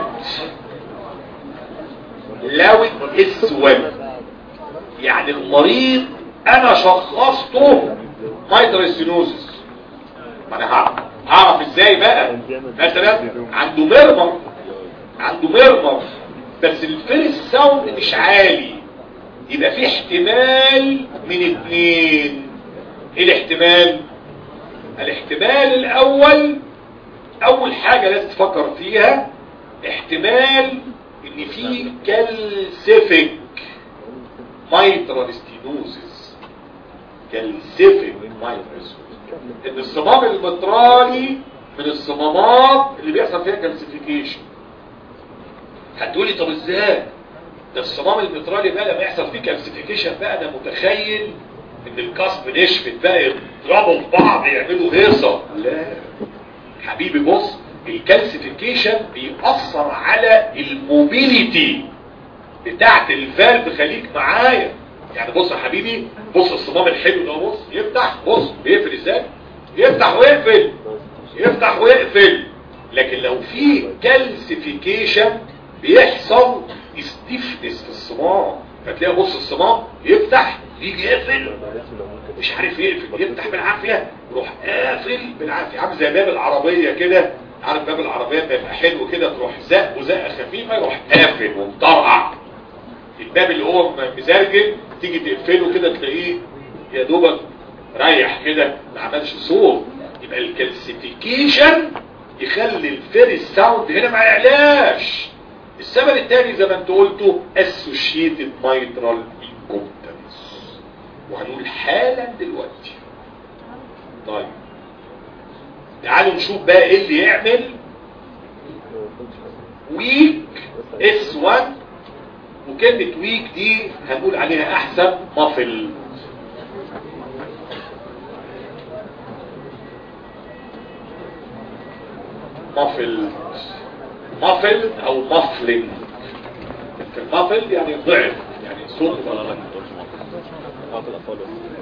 S1: لاوت اسود يعني المريض انا شخصته مايترال ستينوزيس ما انا هعرف هعرف ازاي بقى مثلا عنده ميرمر عنده ميرمر بس الفيرست ساوند مش عالي يبقى في احتمال من اتنين ايه الاحتمال الاحتمال الاول اول حاجة لازم تفكر فيها احتمال ان في كالسيفيك مايترال ستينوزيس كالسيفيك مايترال ان الصمام المترالي من الصمامات اللي بيحصل فيها كالسيفيكيشن هتقولي طب ازاي ده الصمام المترالي بقى لما يحصل فيه كالسيفيكيشن بقى انا متخيل ان الكاسب نشفت بقى يضربوا في بعض يعملوا هيصه لا حبيبي بص الكالسيفيكيشن بيأثر على الموبيليتي بتاعت الفالف خليك معايا يعني بص يا حبيبي بص الصمام الحلو ده بص يفتح بص بيقفل ازاي يفتح ويقفل يفتح ويقفل لكن لو في كالسيفيكيشن بيحصل ستيفنس في الصمام فتلاقي بص الصمام يفتح يجي يقفل مش عارف يقفل يفتح بالعافية يروح قافل بالعافية عامل زي باب العربية كده عارف باب العربية بيبقى حلو كده تروح زق وزقة خفيفة يروح قافل ومطرقع الباب اللي هو مزرجل تيجي تقفله كده تلاقيه يا دوبك ريح كده ما عملش صوت يبقى الكالسيفيكيشن يخلي الفيري ساوند هنا ما يعلاش السبب الثاني زي ما انت قلته associated mitral incompetence وهنقول حالا دلوقتي طيب تعالوا نشوف بقى ايه اللي يعمل ويك اس 1 وكلمة ويك دي هنقول عليها احسن مافل مافل مافل او مافلنج المافل يعني ضعف يعني صوت
S2: لا لا ما تقولش مصر الاطفال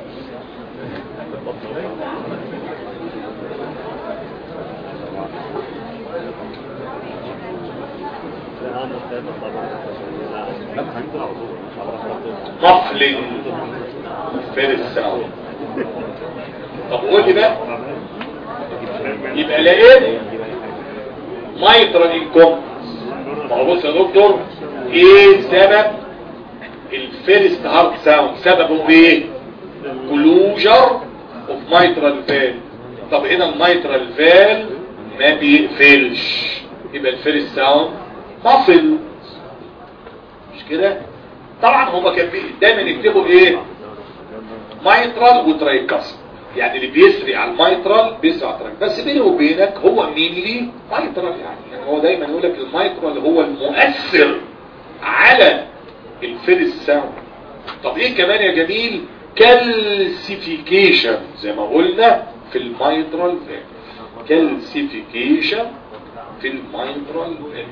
S1: مافلنج فيرس ساوند طب قول لي بقى يبقى لقيت مايترال انكومبتنس ما هو بص يا دكتور ايه سبب الفيرست هارت ساوند سببه ايه كلوجر اوف مايترال فال طب هنا المايترال فال ما بيقفلش يبقى الفيرست ساوند مافل مش كده طبعا هما كان بي- دايما يكتبوا ايه مايترال وترايكاسم يعني اللي بيسري على المايترال بيسري على الترايكاسم بس بيني وبينك هو مينلي مايترال يعني يعني هو دايما يقول لك المايترال هو المؤثر على الفيرست ساوند طب ايه كمان يا جميل كالسيفيكيشن زي ما قلنا في المايترال فالف كالسيفيكيشن في المايترال فالف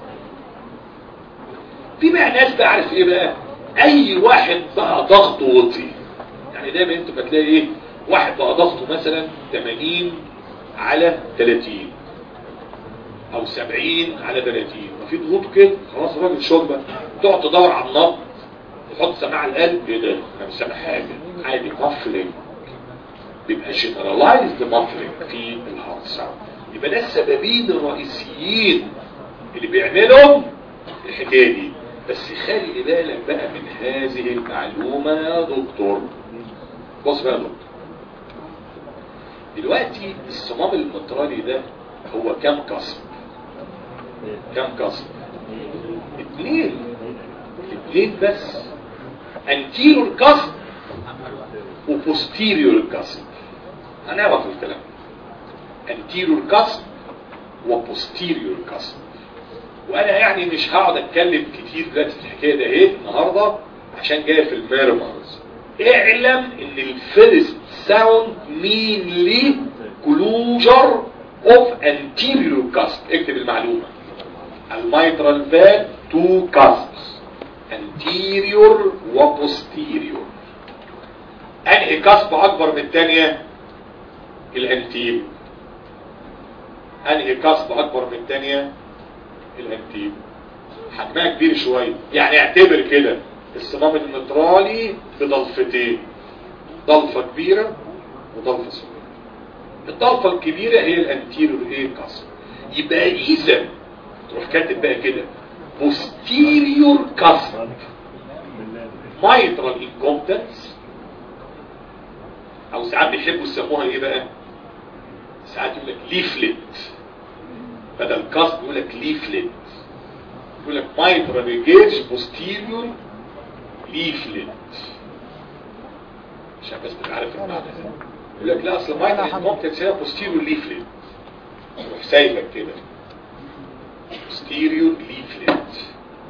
S1: في بقى ناس بقى عارف ايه بقى اي واحد بقى ضغطه وطي يعني دايما انت بتلاقي ايه واحد بقى ضغطه مثلا 80 على 30 او 70 على 30 ما في ضغوط كده خلاص الراجل شوك بقى تقعد تدور على النبض يحط سماعه القلب ايه ده انا مش سامع حاجه عادي مفلج بيبقى جنرالايزد مفلج في الهارت ساوند يبقى ده السببين الرئيسيين اللي بيعملهم الحكايه دي بس خلي بالك بقى من هذه المعلومه يا دكتور بص بقى يا دكتور دلوقتي الصمام المطرالي ده هو كام قسم كام قسم اتنين اتنين بس انتيرور قسم وبوستيريور قسم هنعرف الكلام انتيرور قسم وبوستيريور قسم وانا يعني مش هقعد اتكلم كتير دلوقتي في الحكايه ده ايه النهارده عشان جايه في الميرمرز اعلم ان الفيرست ساوند مينلي كلوجر اوف انتيريور كاسب اكتب المعلومه الميترال فال تو كاسبس انتيريور وبوستيريور انهي كاسب اكبر من الثانيه الانتيريور انهي كاسب اكبر من الثانيه الانتيريور حجمها كبير شويه يعني اعتبر كده الصمام المترالي بضلفتين ضلفة كبيرة وضلفة صغيرة الضلفة الكبيرة هي الانتيريور ايه كاسب يبقى اذا تروح كاتب بقى كده posterior كاسب mitral incompetence او ساعات بيحبوا يسموها ايه بقى ساعات يقول لك ليفلت بدل كاسب يقول لك ليفلت يقول لك mitral engage posterior ليفلت عشان بس تبقى عارف المعنى ده يقول لك لا اصل مايتر انكومبتنس هي posterior ليفلت يروح سايبك كده posterior ليفلت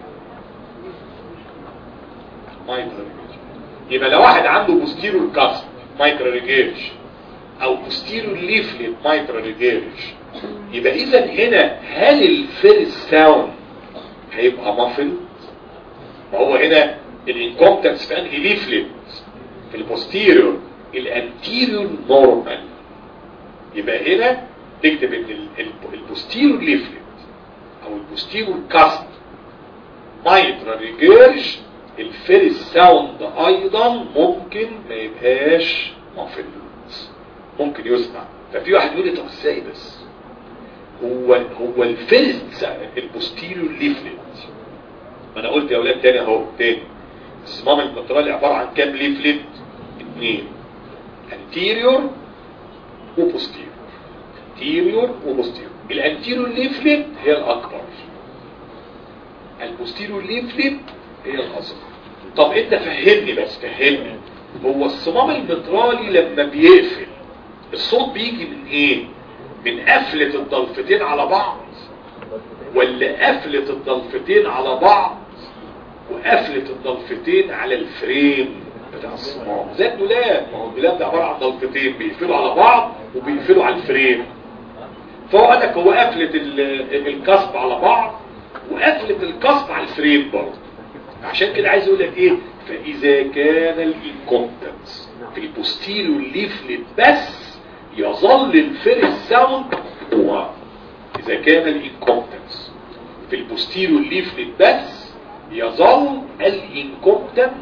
S1: مايتر يبقى لو واحد عنده posterior كاسب مايتر ريجيج او posterior ليفلت مايتر ريجيج يبقى اذا هنا هل الفيرست ساوند هيبقى مافل ما هو هنا الانكومبتنس في انهي ليفلت في البوستيريور الانتيريور نورمال يبقى هنا تكتب ان البوستيريور ليفلت او البوستيريور كاست مايترا ريجيرج الفيرس ساوند ايضا ممكن ما يبقاش مافل ممكن يسمع ففي واحد يقول لي طب ازاي بس هو هو الفيرست البوستيريور ليفلت ما انا قلت يا اولاد تاني اهو تاني الصمام المترالي عبارة عن كام ليفلت اثنين انتيريور وبوستيريور انتيريور وبوستيريور الانتيريور ليفلت هي الاكبر البوستيريور ليفلت هي الاصغر طب انت فهمني بس فهمني هو الصمام المترالي لما بيقفل الصوت بيجي من ايه من قفلة الضلفتين على بعض ولا قفلة الضلفتين على بعض وقفلة الضلفتين على الفريم بتاع الصمام زي الدولاب ما هو الدولاب ده عبارة عن ضلفتين بيقفلوا على بعض وبيقفلوا على الفريم فهو قال لك هو قفلة الكسب على بعض وقفلة الكسب على الفريم برضه عشان كده عايز اقول لك ايه فاذا كان الانكومبتنس في البوستيريو ليفلت بس يظل الفيرست ساوند هو اذا كان الانكومبتنس في البوستيريو ليفلت بس يظل الانكومبتنت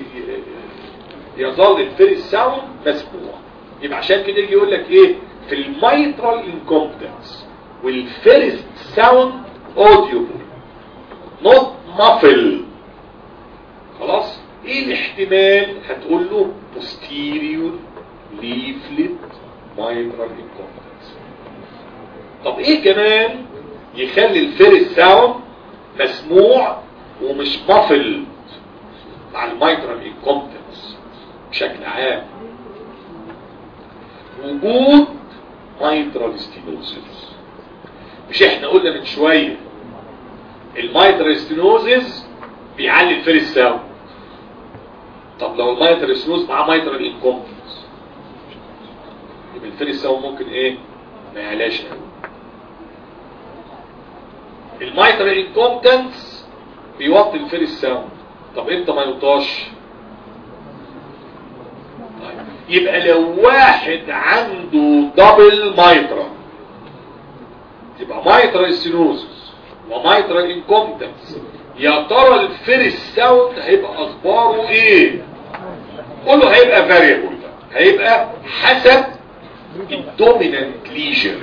S1: يظل الفيرست ساوند مسموع يبقى عشان كده يجي يقول لك ايه في الميترال انكومبتنس والفيرست ساوند اوديوبل نوت مافل خلاص ايه الاحتمال هتقول له posterior leaflet mitral incompetence طب ايه كمان يخلي الفيرست ساوند مسموع ومش مافل مع الميترال انكومبتنس بشكل عام وجود ميترال ستينوزيس مش احنا قلنا من شوية الميترال ستينوزيس بيعلي الفيرست ساوند طب لو الميترال ستينوز مع ميترال انكومبتنس يبقى الفيرست ساوند ممكن ايه ما يعلاش قوي الميترال انكومبتنس بيوطي الفيرست ساوند طب امتى ما يوطاش طيب. يبقى لو واحد عنده دبل مايترا يبقى مايترا ستينوزس ومايترا انكومبتنس يا ترى الفيرست ساوند هيبقى اخباره ايه كله هيبقى فاريبل هيبقى حسب الدومينانت ليجر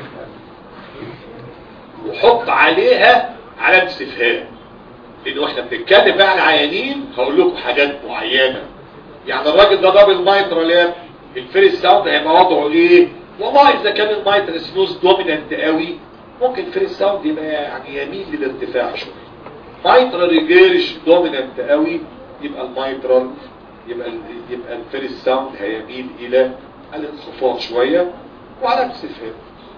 S1: وحط عليها علامه استفهام لانه احنا بنتكلم بقى على العيانين هقول لكم حاجات معينه يعني الراجل ده دبل مايترال يا الفيرست ساوند هيبقى وضعه ايه والله اذا كان المايترال سنوز دومينانت قوي ممكن الفيرست ساوند يبقى يعني يميل للارتفاع شويه مايترال ريجيرش دومينانت قوي يبقى المايترال يبقى ال يبقى الفيرست ساوند هيميل الى الانخفاض شويه وعلى استفهام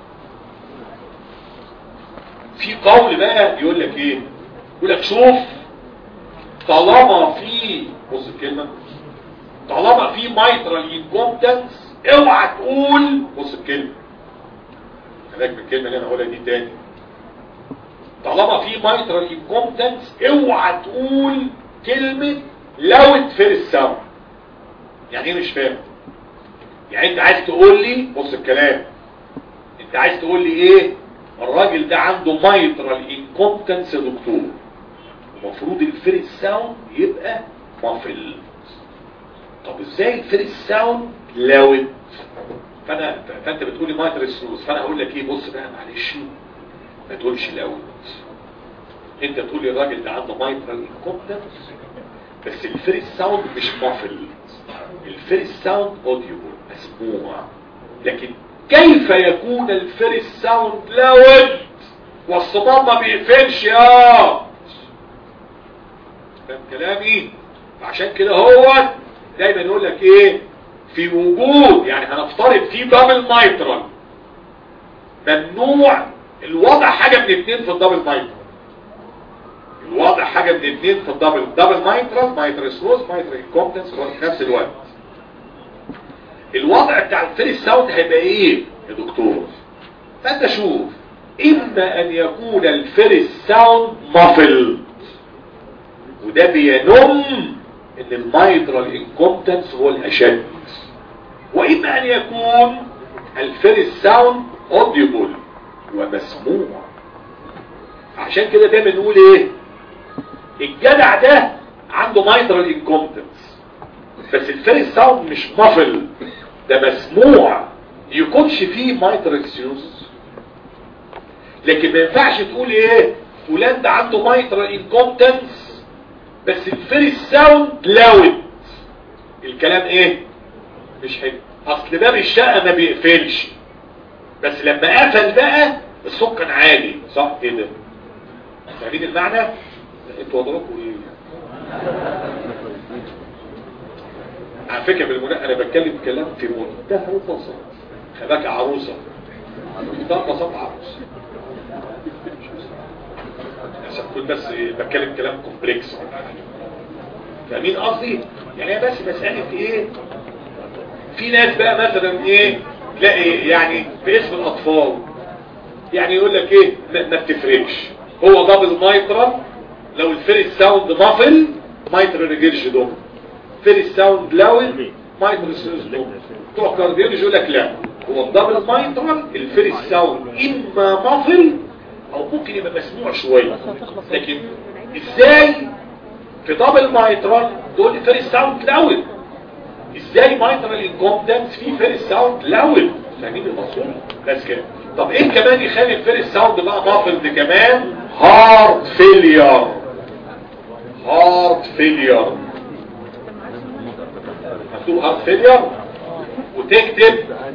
S1: في قول بقى يقول لك ايه يقول لك شوف طالما في بص الكلمه طالما في مايترال انكومبتنس اوعى تقول بص الكلمه خليك من الكلمه اللي انا هقولها دي تاني طالما في مايترال انكومبتنس اوعى تقول كلمه لوت فيرست ساوند يعني ايه مش فاهم يعني انت عايز تقول لي بص الكلام انت عايز تقول لي ايه الراجل ده عنده مايترال انكومبتنس يا دكتور المفروض الفيرست ساوند يبقى مافل طب ازاي الفيرست ساوند لاود فانا فانت بتقول لي مايترال سنوز فانا هقول لك ايه بص بقى معلش ما تقولش لاود انت تقول لي الراجل ده عنده مايترال انكومبتنس بس الفيرست ساوند مش مافل الفيرست ساوند اوديبل مسموع لكن كيف يكون الفيرست ساوند لاود والصمام ما بيقفلش يا فاهم كلامي عشان كده هو دايما يقول لك ايه في وجود يعني هنفترض في دبل مايترال ممنوع الوضع حاجة من اتنين في الدبل مايترال الوضع حاجة من اتنين في الدبل دبل مايترال مايترال سلوز مايترال كومبتنس في نفس الوقت الوضع بتاع الفيرست ساوند هيبقى ايه يا دكتور فانت شوف اما ان يكون الفيرست ساوند مافل وده بينم ان المايترال انكومبتنس هو الاشد واما ان يكون الفيرست ساوند اوديبل ومسموع عشان كده دايما نقول ايه الجدع ده عنده مايترال انكومبتنس بس الفيرست ساوند مش مافل ده مسموع يكونش فيه مايترال سيوز لكن ما ينفعش تقول ايه فلان ده عنده مايترال انكومبتنس بس الفيرست ساوند لاود الكلام ايه مش حلو اصل باب الشقه ما بيقفلش بس لما قفل بقى الصوت كان عالي صح كده فاهمين المعنى انتوا وضعكم ايه على فكره بالمناسبه انا بتكلم كلام في منتهى البساطه خلاك عروسه منتهى البساطه عروسه عشان تكون بس بتكلم كلام كومبلكس فاهمين قصدي يعني هي بس مساله ايه في ناس بقى مثلا ايه تلاقي يعني في اسم الاطفال يعني يقول لك ايه ما, ما بتفرقش هو دبل مايترال لو الفيرست ساوند مافل مايترال ريجيرش دوم فيرست ساوند لاول مايترال سيرس دوم بتوع كارديولوجي يقول لك لا هو الدبل مايترال الفيرست ساوند اما مافل او ممكن يبقى مسموع شويه لكن ازاي في دبل مايترال دول فيرست ساوند لاول ازاي مايترال انكومبتنس في فيرست ساوند لاول فاهمين المقصود بس كده طب ايه كمان يخلي الفيرست ساوند بقى مافل ده كمان هارت فيلير هارت فيلير مكتوب هارت فيلير وتكتب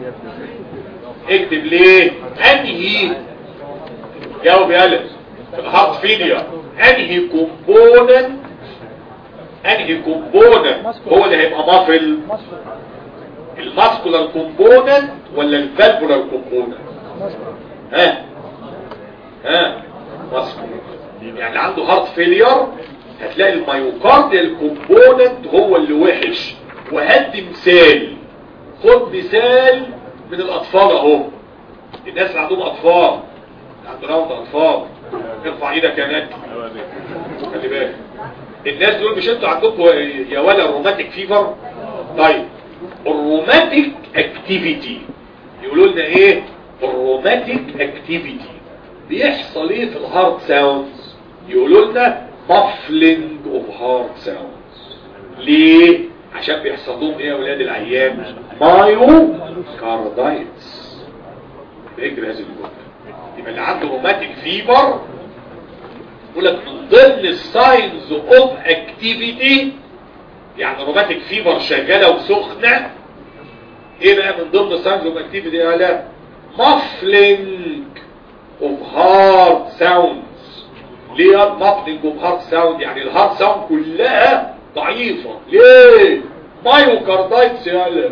S1: اكتب ليه انهي جاوب يا الف في الهارت فيلير انهي كومبوننت انهي كومبوننت هو اللي هيبقى مافل الماسكولار كومبوننت ولا الفالفولار كومبوننت ها ها ماسكولار يعني عنده هارت فيلير هتلاقي الميوكارديال كومبوننت هو اللي وحش وهدي مثال خد مثال من الاطفال اهو الناس اللي عندهم اطفال عنده راوند اطفال ارفع ايدك يا نادي خلي بالك الناس دول مش انتوا عندكم يا ولا الروماتيك فيفر طيب الروماتيك اكتيفيتي يقولوا لنا ايه الروماتيك اكتيفيتي بيحصل ايه في الهارت ساوندز يقولوا لنا muffling of heart sounds ليه عشان بيحصل لهم ايه يا اولاد العيان مايو كاردايتس بيجري هذه الجمله يبقى اللي عنده روماتيك فيبر يقول لك من ضمن الساينز اوف اكتيفيتي يعني روماتيك فيبر شغاله وسخنه ايه بقى من ضمن الساينز اوف اكتيفيتي يا لا مافلينج اوف هارت ساوندز ليه مافلينج اوف هارت ساوند يعني الهارت ساوند كلها ضعيفه ليه مايوكاردايتس يا لا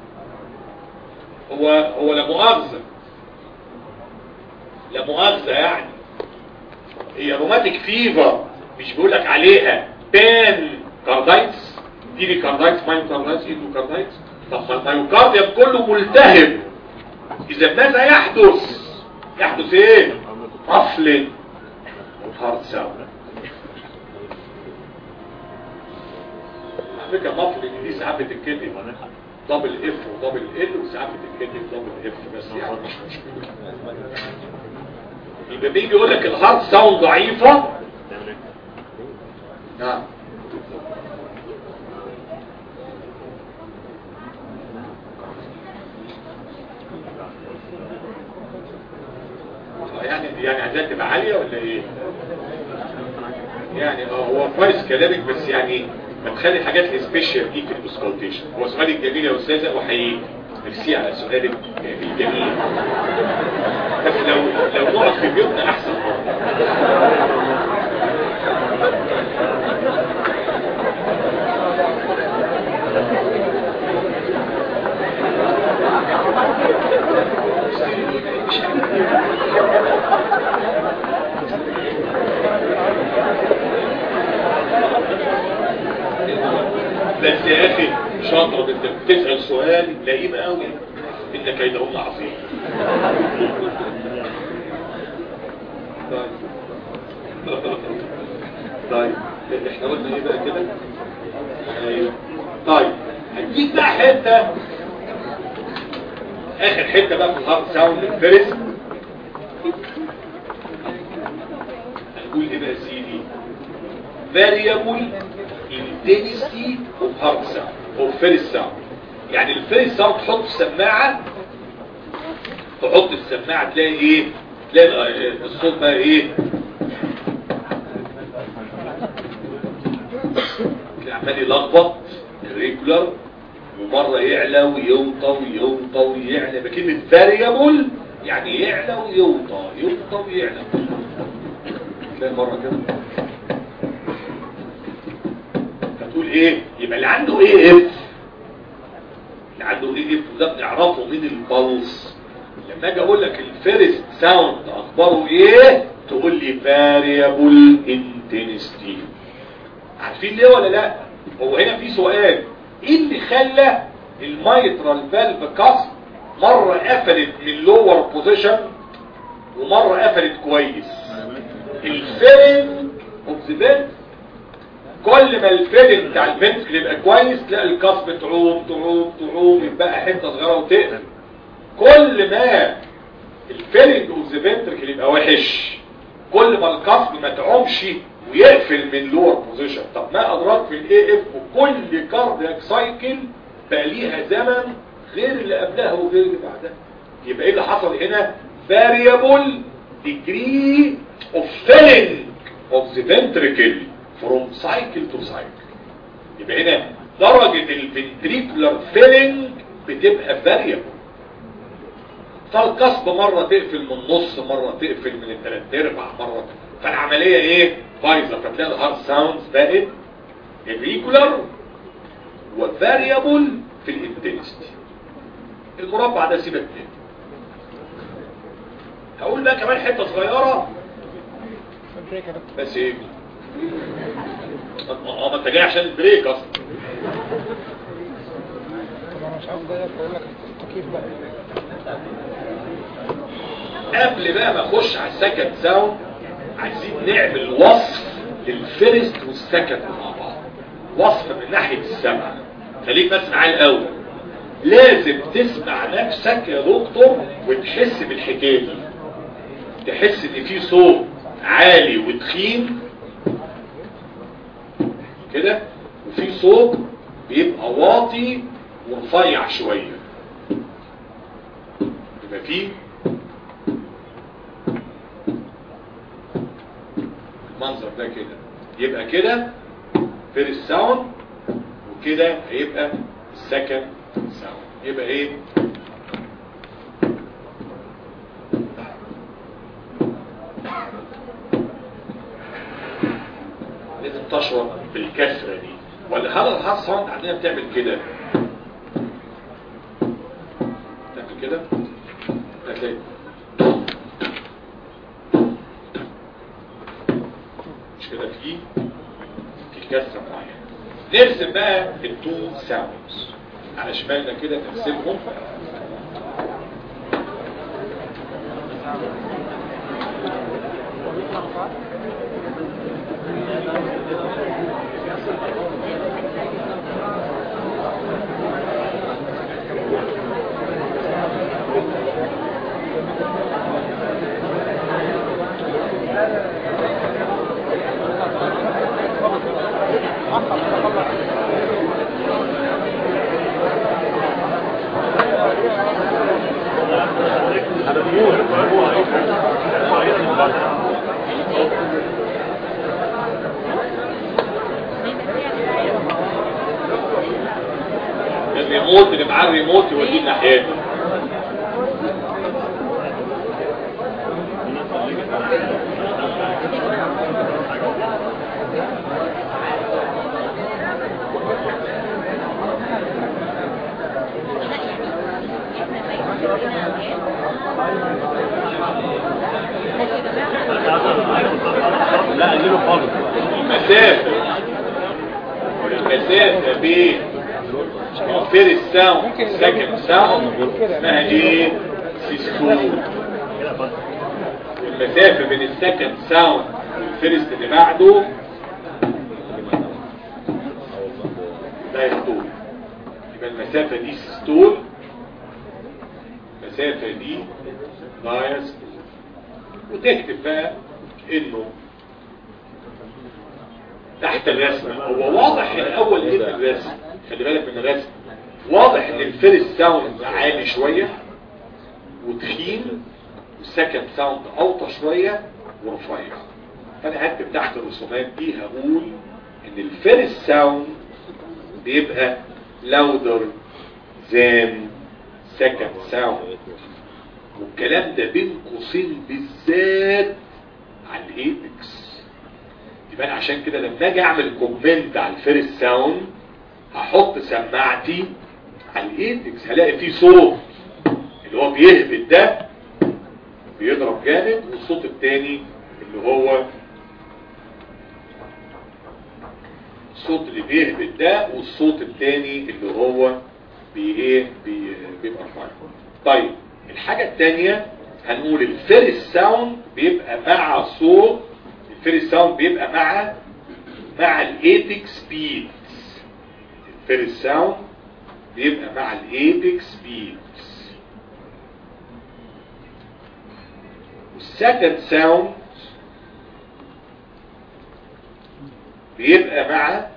S1: هو هو لا مؤاخذه لا مؤاخذه يعني هي روماتيك فيفر مش بيقول لك عليها بان كاردايتس دي كاردايتس مايوكاردايتس ايدو كاردايتس طب ما المايوكارديوم كله ملتهب اذا ماذا يحدث يحدث ايه مفلن هارت ساوند على فكره مفلن دي ساعات بتتكتب دبل اف ودبل ال وساعات بتتكتب دبل اف بس يعني مش مشكله يبقى بيجي يقول لك الهارت ساوند ضعيفه نعم يعني يعني عايزاها تبقى عاليه ولا ايه يعني اه هو كويس كلامك بس يعني ما تخلي الحاجات السبيشال دي في الاسكالتيشن هو سؤالك جميل يا استاذه وحقيقي ميرسي على سؤالك الجميل بس لو لو نقعد في بيوتنا احسن بس يا اخي شاطر انت بتسال سؤال لئيم قوي انك كيدهن عظيم طيب طيب احنا قلنا ايه بقى كده ايوه طيب هديك بقى حته اخر حته بقى في الهارد ساوند الفيرست هنقول ايه بقى يا سيدي variable intensity of hard sound of first sound يعني الفيرست ساوند تحط السماعه تحط السماعه تلاقي ايه تلاقي الصوت بقى ايه تلاقي عمال يلخبط ريجولار ومره يعلى ويوطى ويوطى ويعلى بكلمه فاريبل يعني يعلى ويوطى يوطى ويعلى تلاقي مره كده فتقول ايه يبقى اللي عنده ايه اف اللي عنده ايه اف ده بنعرفه من البلس لما اجي اقول لك الفيرست ساوند اخباره ايه تقول لي فاريبل انتنستي عارفين ليه ولا لا هو هنا في سؤال ايه اللي خلى المايترال فالف كاسب مره قفلت من لور بوزيشن ومره قفلت كويس الفيلم اوف ذا كل ما الفيلم بتاع الفنتكل يبقى كويس تلاقي الكاسب تعوم تعوم تعوم يبقى حته صغيره وتقفل كل ما الفيلنج اوف ذا فنتركل يبقى وحش كل ما الكاسب ما تعومش ويقفل من لور بوزيشن طب ما ادراك في الاي اف وكل كاردياك سايكل بقى ليها زمن غير اللي قبلها وغير اللي بعدها يبقى ايه اللي حصل هنا variable degree of filling of the ventricle from cycle to cycle يبقى هنا درجة الفنتريكولار فيلنج بتبقى variable فالقصب مرة تقفل من النص مرة تقفل من الثلاث ارباع مرة فالعملية ايه بايظة فتلاقي الهارد ساوندز بقت irregular وفاريبل في الانتنستي المربع ده سيبك منه هقول بقى كمان حتة صغيرة بس ايه اه ما انت جاي عشان البريك اصلا
S3: طب انا مش عارف ده اقول لك التكييف بقى
S1: قبل بقى ما اخش على السكند ساوند عايزين نعمل وصف للفيرست والسكند مع بعض وصف من ناحية السمع خليك بس معايا الاول لازم تسمع نفسك يا دكتور وتحس بالحكايه دي تحس ان في صوت عالي وتخين كده وفي صوت بيبقى واطي ورفيع شويه يبقى فيه المنظر ده كده يبقى كده فيرست ساوند وكده هيبقى السكند ساوند يبقى ايه لازم تشعر بالكسرة دي ولا هل الهاس ساوند عندنا بتعمل كده تعمل كده هتلاقي مش كده في في كسرة معينة نرسم بقى التو ساوندز على شمالنا كده نرسمهم الريموت اللي معاه الريموت يوديه الناحيه دي
S2: لا اجيله خالص
S1: المسافة المسافة بين الفيرست ساوند والسكند ساوند اسمها ايه؟ سيستول المسافة بين السكند ساوند والفيرست اللي بعده دايستول يبقى المسافة دي سيستول المسافة دي دايستول وتكتب بقى انه تحت الرسمة هو واضح الاول ايه في الرسم خلي بالك من الرسم واضح ان الفيرست ساوند عالي شوية وتخين والسكند ساوند اوطى شوية ورفيع فانا هكتب تحت الرسومات دي هقول ان الفيرست ساوند بيبقى louder than second sound والكلام ده بين قوسين بالذات على الايبكس يبقى انا عشان كده لما اجي اعمل كومنت على الفيرست ساوند هحط سماعتي على الايبكس هلاقي فيه صوت اللي هو بيهبط ده بيضرب جامد والصوت التاني اللي هو الصوت اللي بيهبط ده والصوت التاني اللي هو بي ايه بي بيبقى رفيع طيب الحاجة التانية هنقول الفيرست ساوند بيبقى مع صوت الفيرست ساوند بيبقى مع مع الايبكس بيتس الفيرست ساوند بيبقى مع الايبكس بيتس والسكند ساوند بيبقى مع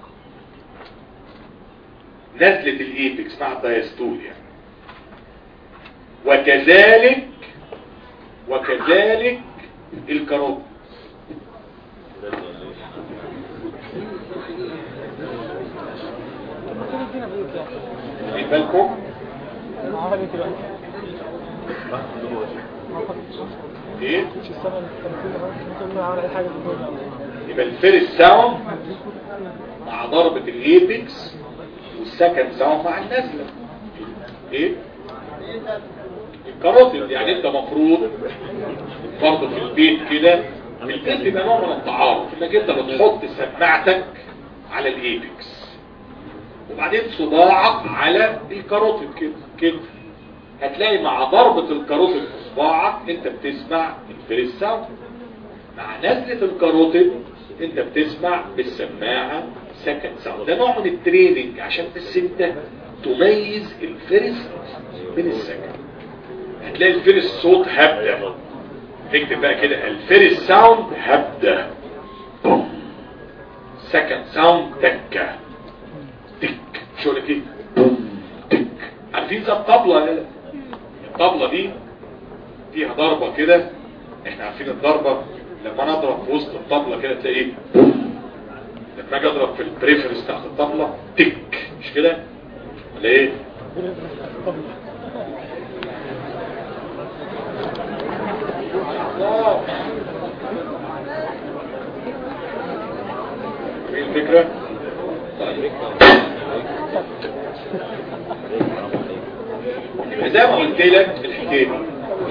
S1: نزلة الايبكس مع الدايستول يعني وكذلك وكذلك الكاروت خلي بالكم
S3: عمل ايه دلوقتي؟
S1: ايه
S3: مش السنة التمثيل ده ممكن ما عمل اي حاجة في الدنيا
S1: يبقى الفيرست ساوند مع ضربة الايبكس والسكند ساوند مع النزلة ايه الكاروتيد يعني انت مفروض برضه في البيت كده في البيت بيبقى نوع من التعارف انك انت بتحط سماعتك على الايبكس وبعدين صباعك على الكاروتيد كده كده هتلاقي مع ضربة الكاروتيد في صباعك انت بتسمع الفيرست ساوند مع نزلة الكاروتيد انت بتسمع بالسماعة سكند ساوند ده نوع من التريننج عشان بس انت تميز الفيرست من السكند هتلاقي الفيرست صوت هبدة اكتب بقى كده الفيرست ساوند هبدة بوم سكند ساوند تكه تك شو لك ايه بوم تك عارفين زي الطبلة لا لا الطبلة دي فيها ضربة كده احنا عارفين الضربة لما انا اضرب في وسط الطبلة كده تلاقي ايه بوم. لما اجي اضرب في البريفرنس تحت الطبلة تك مش كده ولا ايه الله. ايه الفكرة طيب يبقى زي ما قلت لك الحكايه دي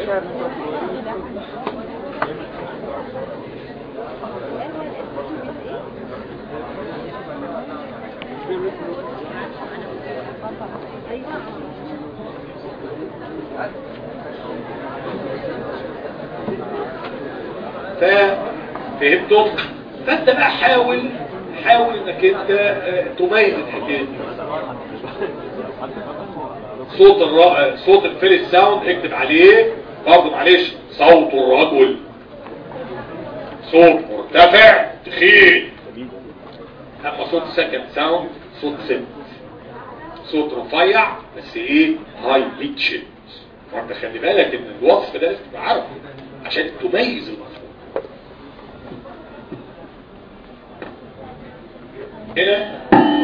S1: ففهمتم فانت بقى حاول حاول انك انت آه، تميز الحكايه دي صوت الرا... صوت الفيرست ساوند اكتب عليه برضه معلش صوت الرجل صوت مرتفع تخين اما صوت سكند ساوند صوت ست صوت رفيع بس ايه هاي بيتشد فانت خلي بالك ان الوصف ده لازم تبقى عارفه عشان تميز المصروف هنا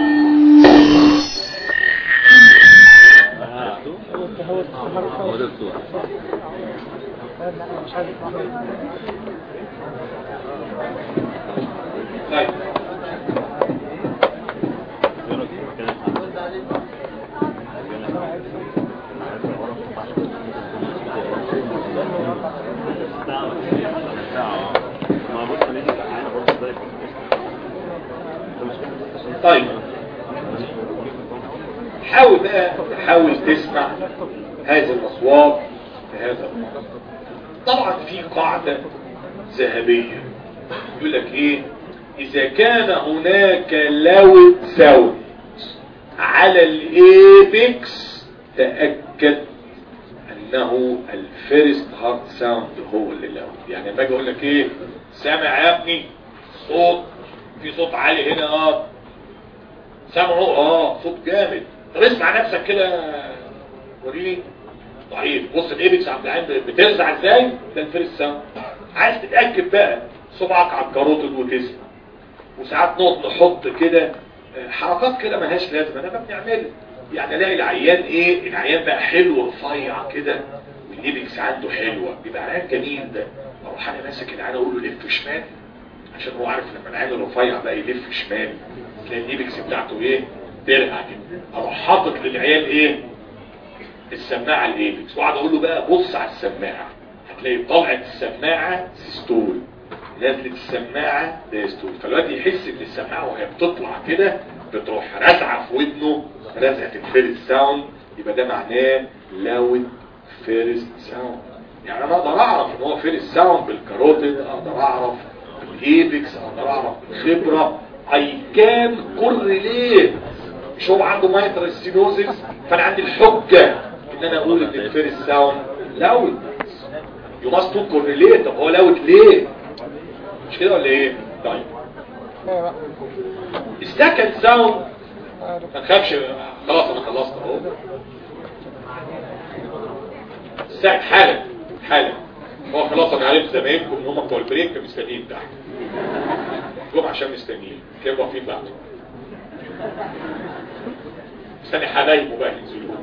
S2: هو ده الصوت
S1: طيب طيب حاول بقى تحاول تسمع هذه الأصوات في هذا الموضوع طبعا في قاعدة ذهبية يقول لك ايه اذا كان هناك لو ساوند على الايبكس تأكد انه الفيرست هارت ساوند هو اللي لو يعني لما اجي اقول لك ايه سامع يا ابني صوت في صوت عالي هنا اه سامعه اه صوت جامد طب اسمع نفسك كده وريني طيب بص الايبكس عبد العين بترزع ازاي ده الفيرست ساوند عايز تتاكد بقى صبعك على الكاروتيد وتسمع وساعات نقعد نحط كده آه، حركات كده ملهاش لازمه انا ما بنعملها يعني الاقي العيان ايه العيان بقى حلو رفيع كده والايبكس عنده حلوه بيبقى عيان جميل ده اروح انا ماسك العيان اقول له لف شمال عشان هو عارف لما العيان الرفيع بقى يلف شمال تلاقي الايبكس بتاعته ايه ترقع كده اروح حاطط للعيال ايه السماعه الايبكس واقعد اقول له بقى بص على السماعه هتلاقي طلعت السماعه سيستول نزلت السماعه دايستول فالواد يحس ان السماعه وهي بتطلع كده بتروح رازعه في ودنه رزعه الفيرست ساوند يبقى ده معناه لاود فيرست ساوند يعني انا اقدر اعرف ان هو فيرست ساوند بالكاروتيد اقدر اعرف بالايبكس اقدر اعرف بالخبره اي كان كورليت مش هو عنده مايترال ستينوزيس فانا عندي الحجه ان انا اقول ان الفيرست ساوند لاود يو ماست تو كورليت طب هو لاود ليه مش كده ولا ايه طيب السكند ساوند ما تخافش خلاص انا خلصت اهو الساعة حالا حالا هو خلاص انا عرفت زمايلكم ان هم بتوع البريك مستنيين تحت جم عشان مستنيين كانوا واقفين بعده مستني حبايبه بقى ينزلوا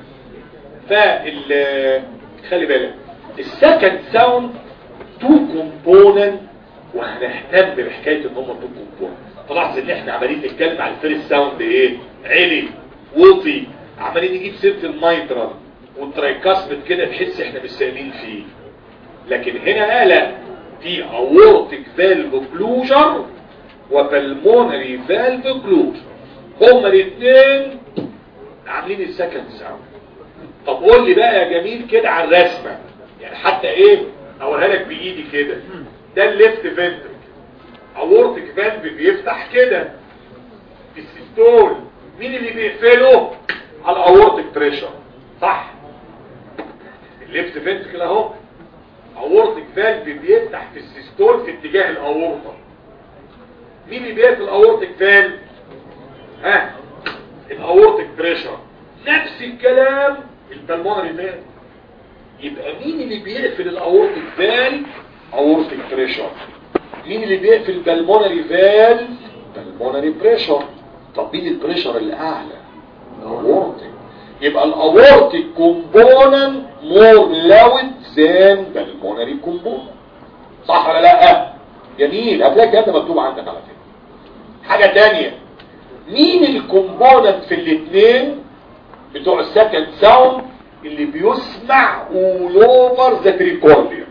S1: فال خلي بالك السكند ساوند تو كومبوننت وهنهتم بحكايه ان هم تو كومبوننت طلعت ان احنا عمالين نتكلم على الفيرست ساوند ايه عالي وطي عمالين نجيب سيره المايترال والترايكاسمت كده بحس احنا مش سائلين فيه لكن هنا لا في اورتيك فالف كلوجر وبلمونري فالف كلوجر هما الاثنين عاملين السكند ساوند طب قول لي بقى يا جميل كده على الرسمه يعني حتى ايه اوريها لك بايدي كده ده الليفت فنترك اورتيك فالف بيفتح كده في السيستول مين اللي بيقفله على الاورتيك بريشر صح الليفت فنتركل اهو اورتيك فالف بيفتح في السيستول في اتجاه الاورطه مين اللي بيقفل الاورتيك فالف ها الاورتيك بريشر نفس الكلام البلمونري فالف يبقى مين اللي بيقفل الاورتيك فالف اورتيك بريشر مين اللي بيقفل بالمونري فالف بالمونري بريشر طب مين البريشر الاعلى الاورتيك يبقى الاورتيك كومبوننت مور لاود ذان بالمونري كومبوننت صح ولا لا جميل هتلاقي الكلام ده مكتوب عندك على فكره حاجه تانية مين الكومبوننت في الاثنين بتوع السكند ساوند اللي بيسمع all over the tricordium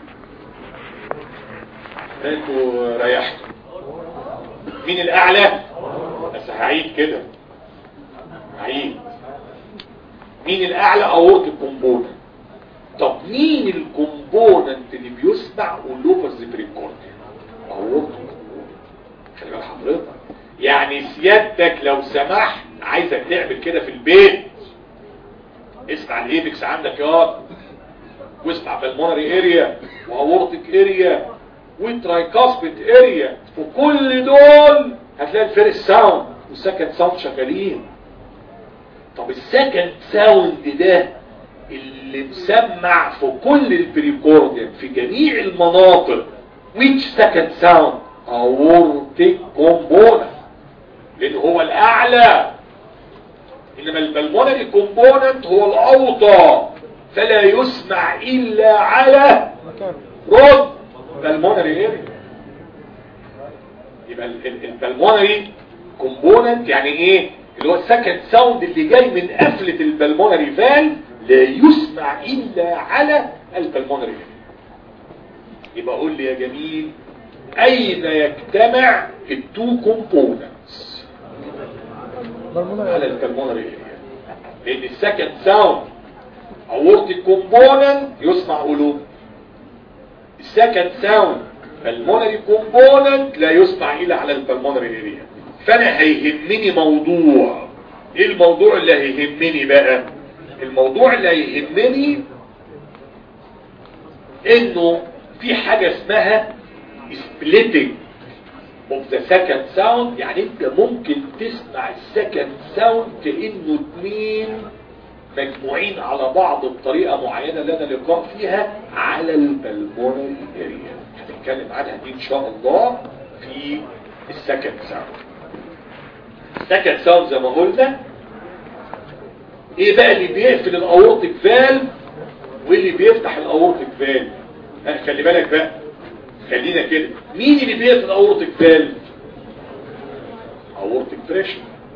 S1: انتوا ريحتوا مين الاعلى بس هعيد كده هعيد مين الاعلى اورتيك كومبوننت طب مين الكومبوننت اللي بيسمع all over the tricordium اورتيك خلي بال حضرتك يعني سيادتك لو سمحت عايزك تعمل كده في البيت اسمع الايبكس عندك يا واسمع بالمونري اريا واورتيك اريا والترايكاسبيد اريا وكل دول هتلاقي الفيرست ساوند والسكند ساوند شغالين طب السكند ساوند ده اللي مسمع في كل البريكورديان في جميع المناطق which second sound aortic component لان هو الاعلى انما البلمونري كومبوننت هو الاوطى فلا يسمع الا على رد بالمونري اريا يبقى البلمونري كومبوننت يعني ايه اللي هو السكند ساوند اللي جاي من قفلة البلمونري فال لا يسمع الا على البلمونري اريا يبقى قول لي يا جميل اين يجتمع التو كومبوننتس على البلمونري اريا لان السكند ساوند اورتيك كومبوننت يسمع قلوب السكند ساوند بالمونري كومبوننت لا يسمع الا على البلمونري اريا فانا هيهمني موضوع ايه الموضوع اللي هيهمني بقى الموضوع اللي هيهمني انه في حاجة اسمها splitting of the second sound يعني انت ممكن تسمع السكند ساوند كأنه اتنين مجموعين على بعض بطريقة معينة لنا لقاء فيها على البلمونري اريا هنتكلم عنها دي ان شاء الله في السكند ساوند السكند ساوند زي ما قلنا ايه بقى اللي بيقفل الاورتيك فالف واللي بيفتح الاورتيك فالف خلي بالك بقى خلينا كده مين اللي بيقفل الاورتيك فالف اورتيك بريشر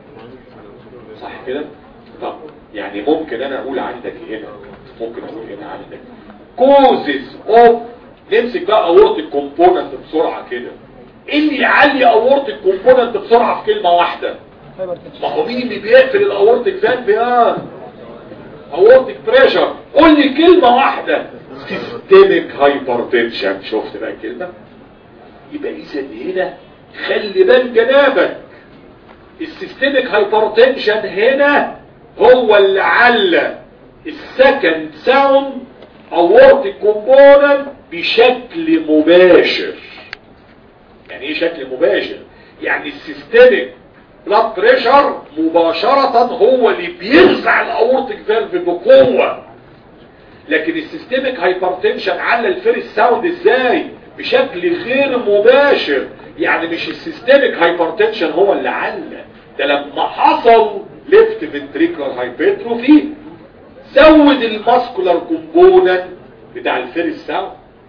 S1: صح كده طب يعني ممكن انا اقول عندك هنا ممكن اقول هنا عندك causes of نمسك بقى اورتيك كومبوننت بسرعة كده ايه اللي يعلي اورتيك كومبوننت بسرعة في كلمة واحدة ما هو مين اللي بيقفل الاورتيك فالف يا اورتيك بريشر قول لي كلمة واحدة سيستميك هايبرتنشن شفت بقى الكلمة يبقى اذا هنا خلي بال جنابك السيستميك هايبرتنشن هنا هو اللي علّى السكند ساوند اورتيك كومبوننت بشكل مباشر يعني ايه شكل مباشر يعني السيستميك بلاد بريشر مباشرة هو اللي بيرزع الاورتيك فالف بقوة لكن السيستميك هايبرتنشن على الفيرست ساوند ازاي بشكل غير مباشر يعني مش السيستميك هايبرتنشن هو اللي علّى ده لما حصل ليفت فنتريكولار هايبرتروفي زود الماسكولار كومبوننت بتاع الفيرست ساوند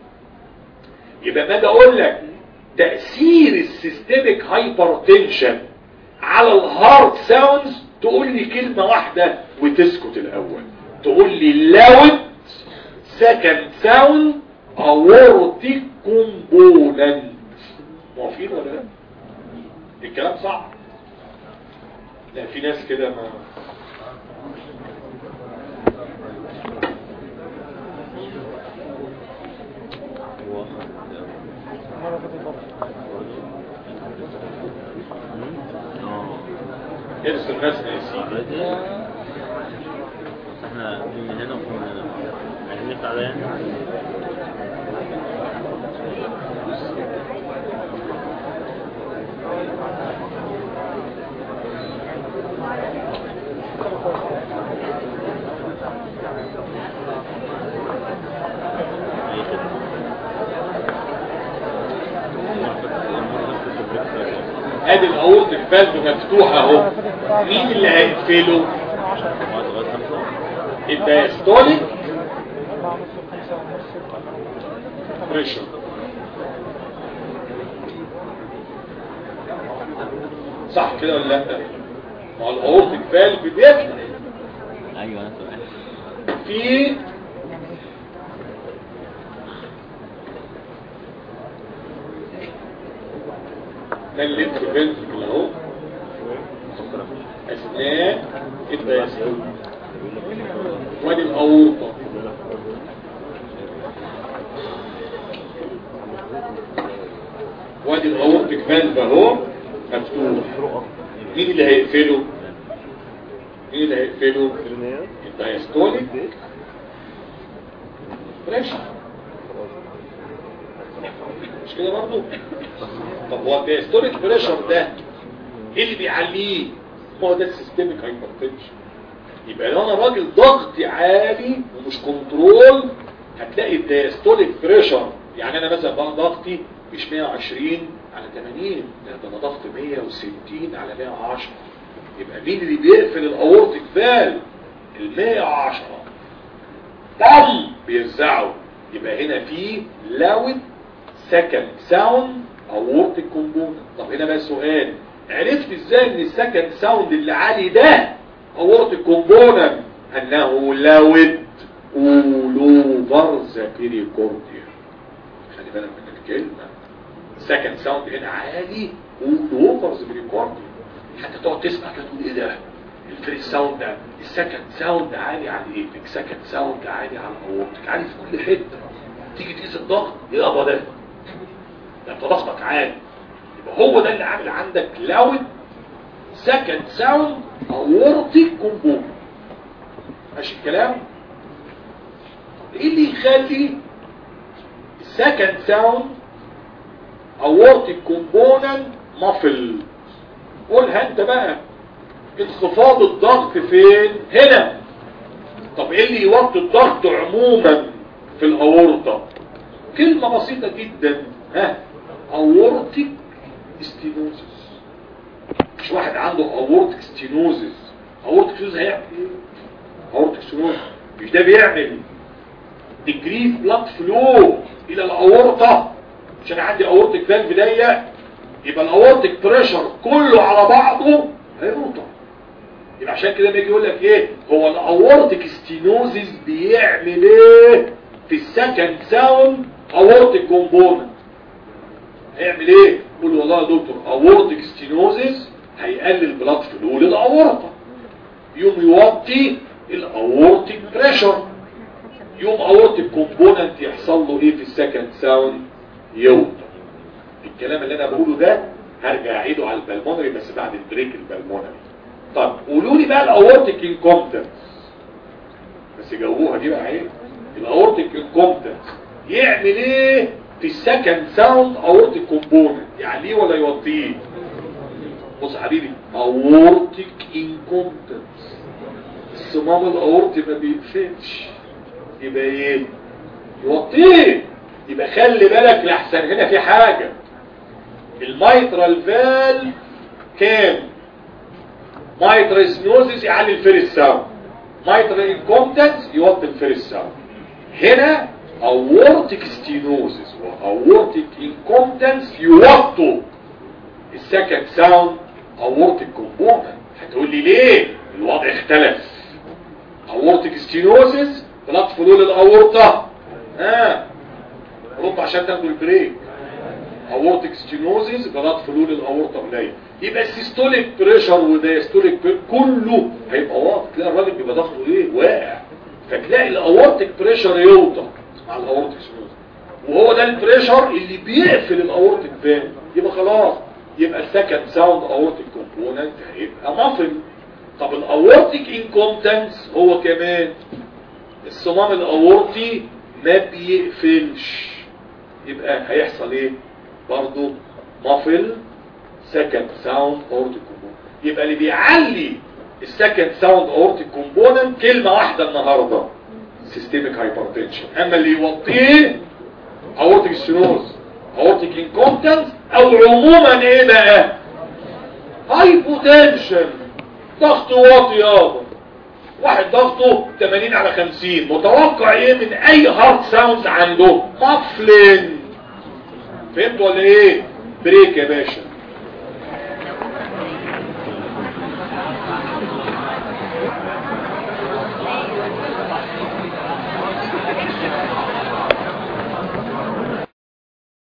S1: يبقى ما اقول لك تأثير السيستميك هايبرتنشن على الهارت ساوندز تقول لي كلمة واحدة وتسكت الاول تقول لي لاود سكند ساوند اورتيك كومبوننت موافقين ولا لا الكلام صعب لا في ناس كده ما ارسل رسم يا سيدي
S2: احنا من هنا ومن هنا عايزين نفتح ده يعني
S1: ادي الاورتيك فالف مفتوح اهو مين اللي هيقفله الدايستوليك بريشر صح كده ولا لا ما هو الاورتيك فالف بيفتح
S4: ايوه انا سؤال
S1: في ده الليفت فنتركل اهو اثناء الدايستول وادي الاورطه وادي الاورتيك فالف اهو مفتوح مين اللي هيقفله مين اللي هيقفله الدايستوليك بريشر مش كده برضو طب هو الدايستوليك بريشر ده ايه اللي بيعليه هو ده السيستميك هايبرتنشن يبقى لو انا راجل ضغطي عالي ومش كنترول هتلاقي الدايستوليك بريشر يعني انا مثلا بقى ضغطي مش 120 على 80 لا ده انا ضغط 160 على 110 يبقى مين اللي بيقفل الاورتيك فال ال 110 طم بيرزعوا يبقى هنا في لاود سكند ساوند اورتيك كومبوننت طب هنا بقى سؤال عرفت ازاي ان السكند ساوند اللي عالي ده اورتيك كومبوننت انه لاود اولوفر ذا بيريكورديا خلي بالك من الكلمه سكند ساوند هنا عالي اولوفر ذا بيريكورديا حتى تقعد تسمع كده تقول ايه ده الفري ساوند ده السكند ساوند عالي على ايه السكند ساوند عالي على الاورتيك عالي في كل حته تيجي تقيس الضغط ايه الابا ده ده انت ضغطك عالي يبقى هو ده اللي عامل عندك لاود سكند ساوند اورتيك كومبون ماشي الكلام ايه اللي يخلي السكند ساوند اورتيك كومبوننت مافل قولها انت بقى انخفاض الضغط فين هنا طب ايه اللي يوطي الضغط عموما في الاورطة كلمة بسيطة جدا ها اورتيك ستينوزس مش واحد عنده اورتيك ستينوزس اورتيك ستينوزس هيعمل ايه اورتيك ستينوزس مش ده بيعمل ديجري بلاد فلو الى الاورطة عشان عندي اورتيك فالف ضيق يبقى الاورتيك بريشر كله على بعضه هيوطى يبقى عشان كده بيجي يقول لك ايه هو الاورتيك ستينوزيس بيعمل ايه في السكند ساوند اورتيك كومبوننت هيعمل ايه قول والله يا دكتور اورتيك ستينوزيس هيقلل بلاد فلو للاورطه يوم يوطي الاورتيك بريشر يوم اورتيك كومبوننت يحصل له ايه في السكند ساوند يوطى الكلام اللي انا بقوله ده هرجع اعيده على البلمونري بس بعد البريك البلمونري طب قولوا لي بقى الاورتيك انكومبتنس بس جاوبوها دي بقى ايه الاورتيك انكومبتنس يعمل ايه في السكند ساوند اورتيك كومبوننت يعليه ولا يوطيه بص يا حبيبي اورتيك انكومبتنس الصمام الاورتي ما بيقفلش يبقى ايه يوطيه يبقى خلي بالك لحسن هنا في حاجة الميترال فال كام مايترال سنوزيس يعلي الفيرس ساوند مايترال انكومتنس يوطي الفيرس ساوند هنا اورتيك ستينوزيس واورتيك انكومتنس يوطوا السكند ساوند اورتيك كومبوننت هتقول لي ليه الوضع اختلف اورتيك ستينوزيس بلاد فلول الاورطه ها رد عشان تاخدوا البريك اورتيك ستينوزيس بلاد فلول الاورطه قليل يبقى السيستوليك بريشر والدايستوليك كله هيبقى واطي تلاقي الراجل بيبقى ضغطه ايه واقع فتلاقي الاورتيك بريشر يوطى مع الاورتيك ستينوزيس وهو ده البريشر اللي بيقفل الاورتيك فين يبقى خلاص يبقى السكند ساوند اورتيك كومبوننت هيبقى مافل طب الاورتيك انكومتنس هو كمان الصمام الاورطي ما بيقفلش يبقى هيحصل ايه برضو مافل سكند ساوند اورتيك كومبوننت يبقى اللي بيعلي السكند ساوند اورتيك كومبوننت كلمة واحدة النهاردة سيستميك هايبرتنشن اما اللي يوطيه اورتيك ستينوز اورتيك انكومتنس او عموما ايه بقى هايبوتنشن ضغط واطي يابا واحد ضغطه 80 على 50 متوقع ايه من اي هارت ساوند عنده مفلن فهمت ولا ايه بريك يا باشا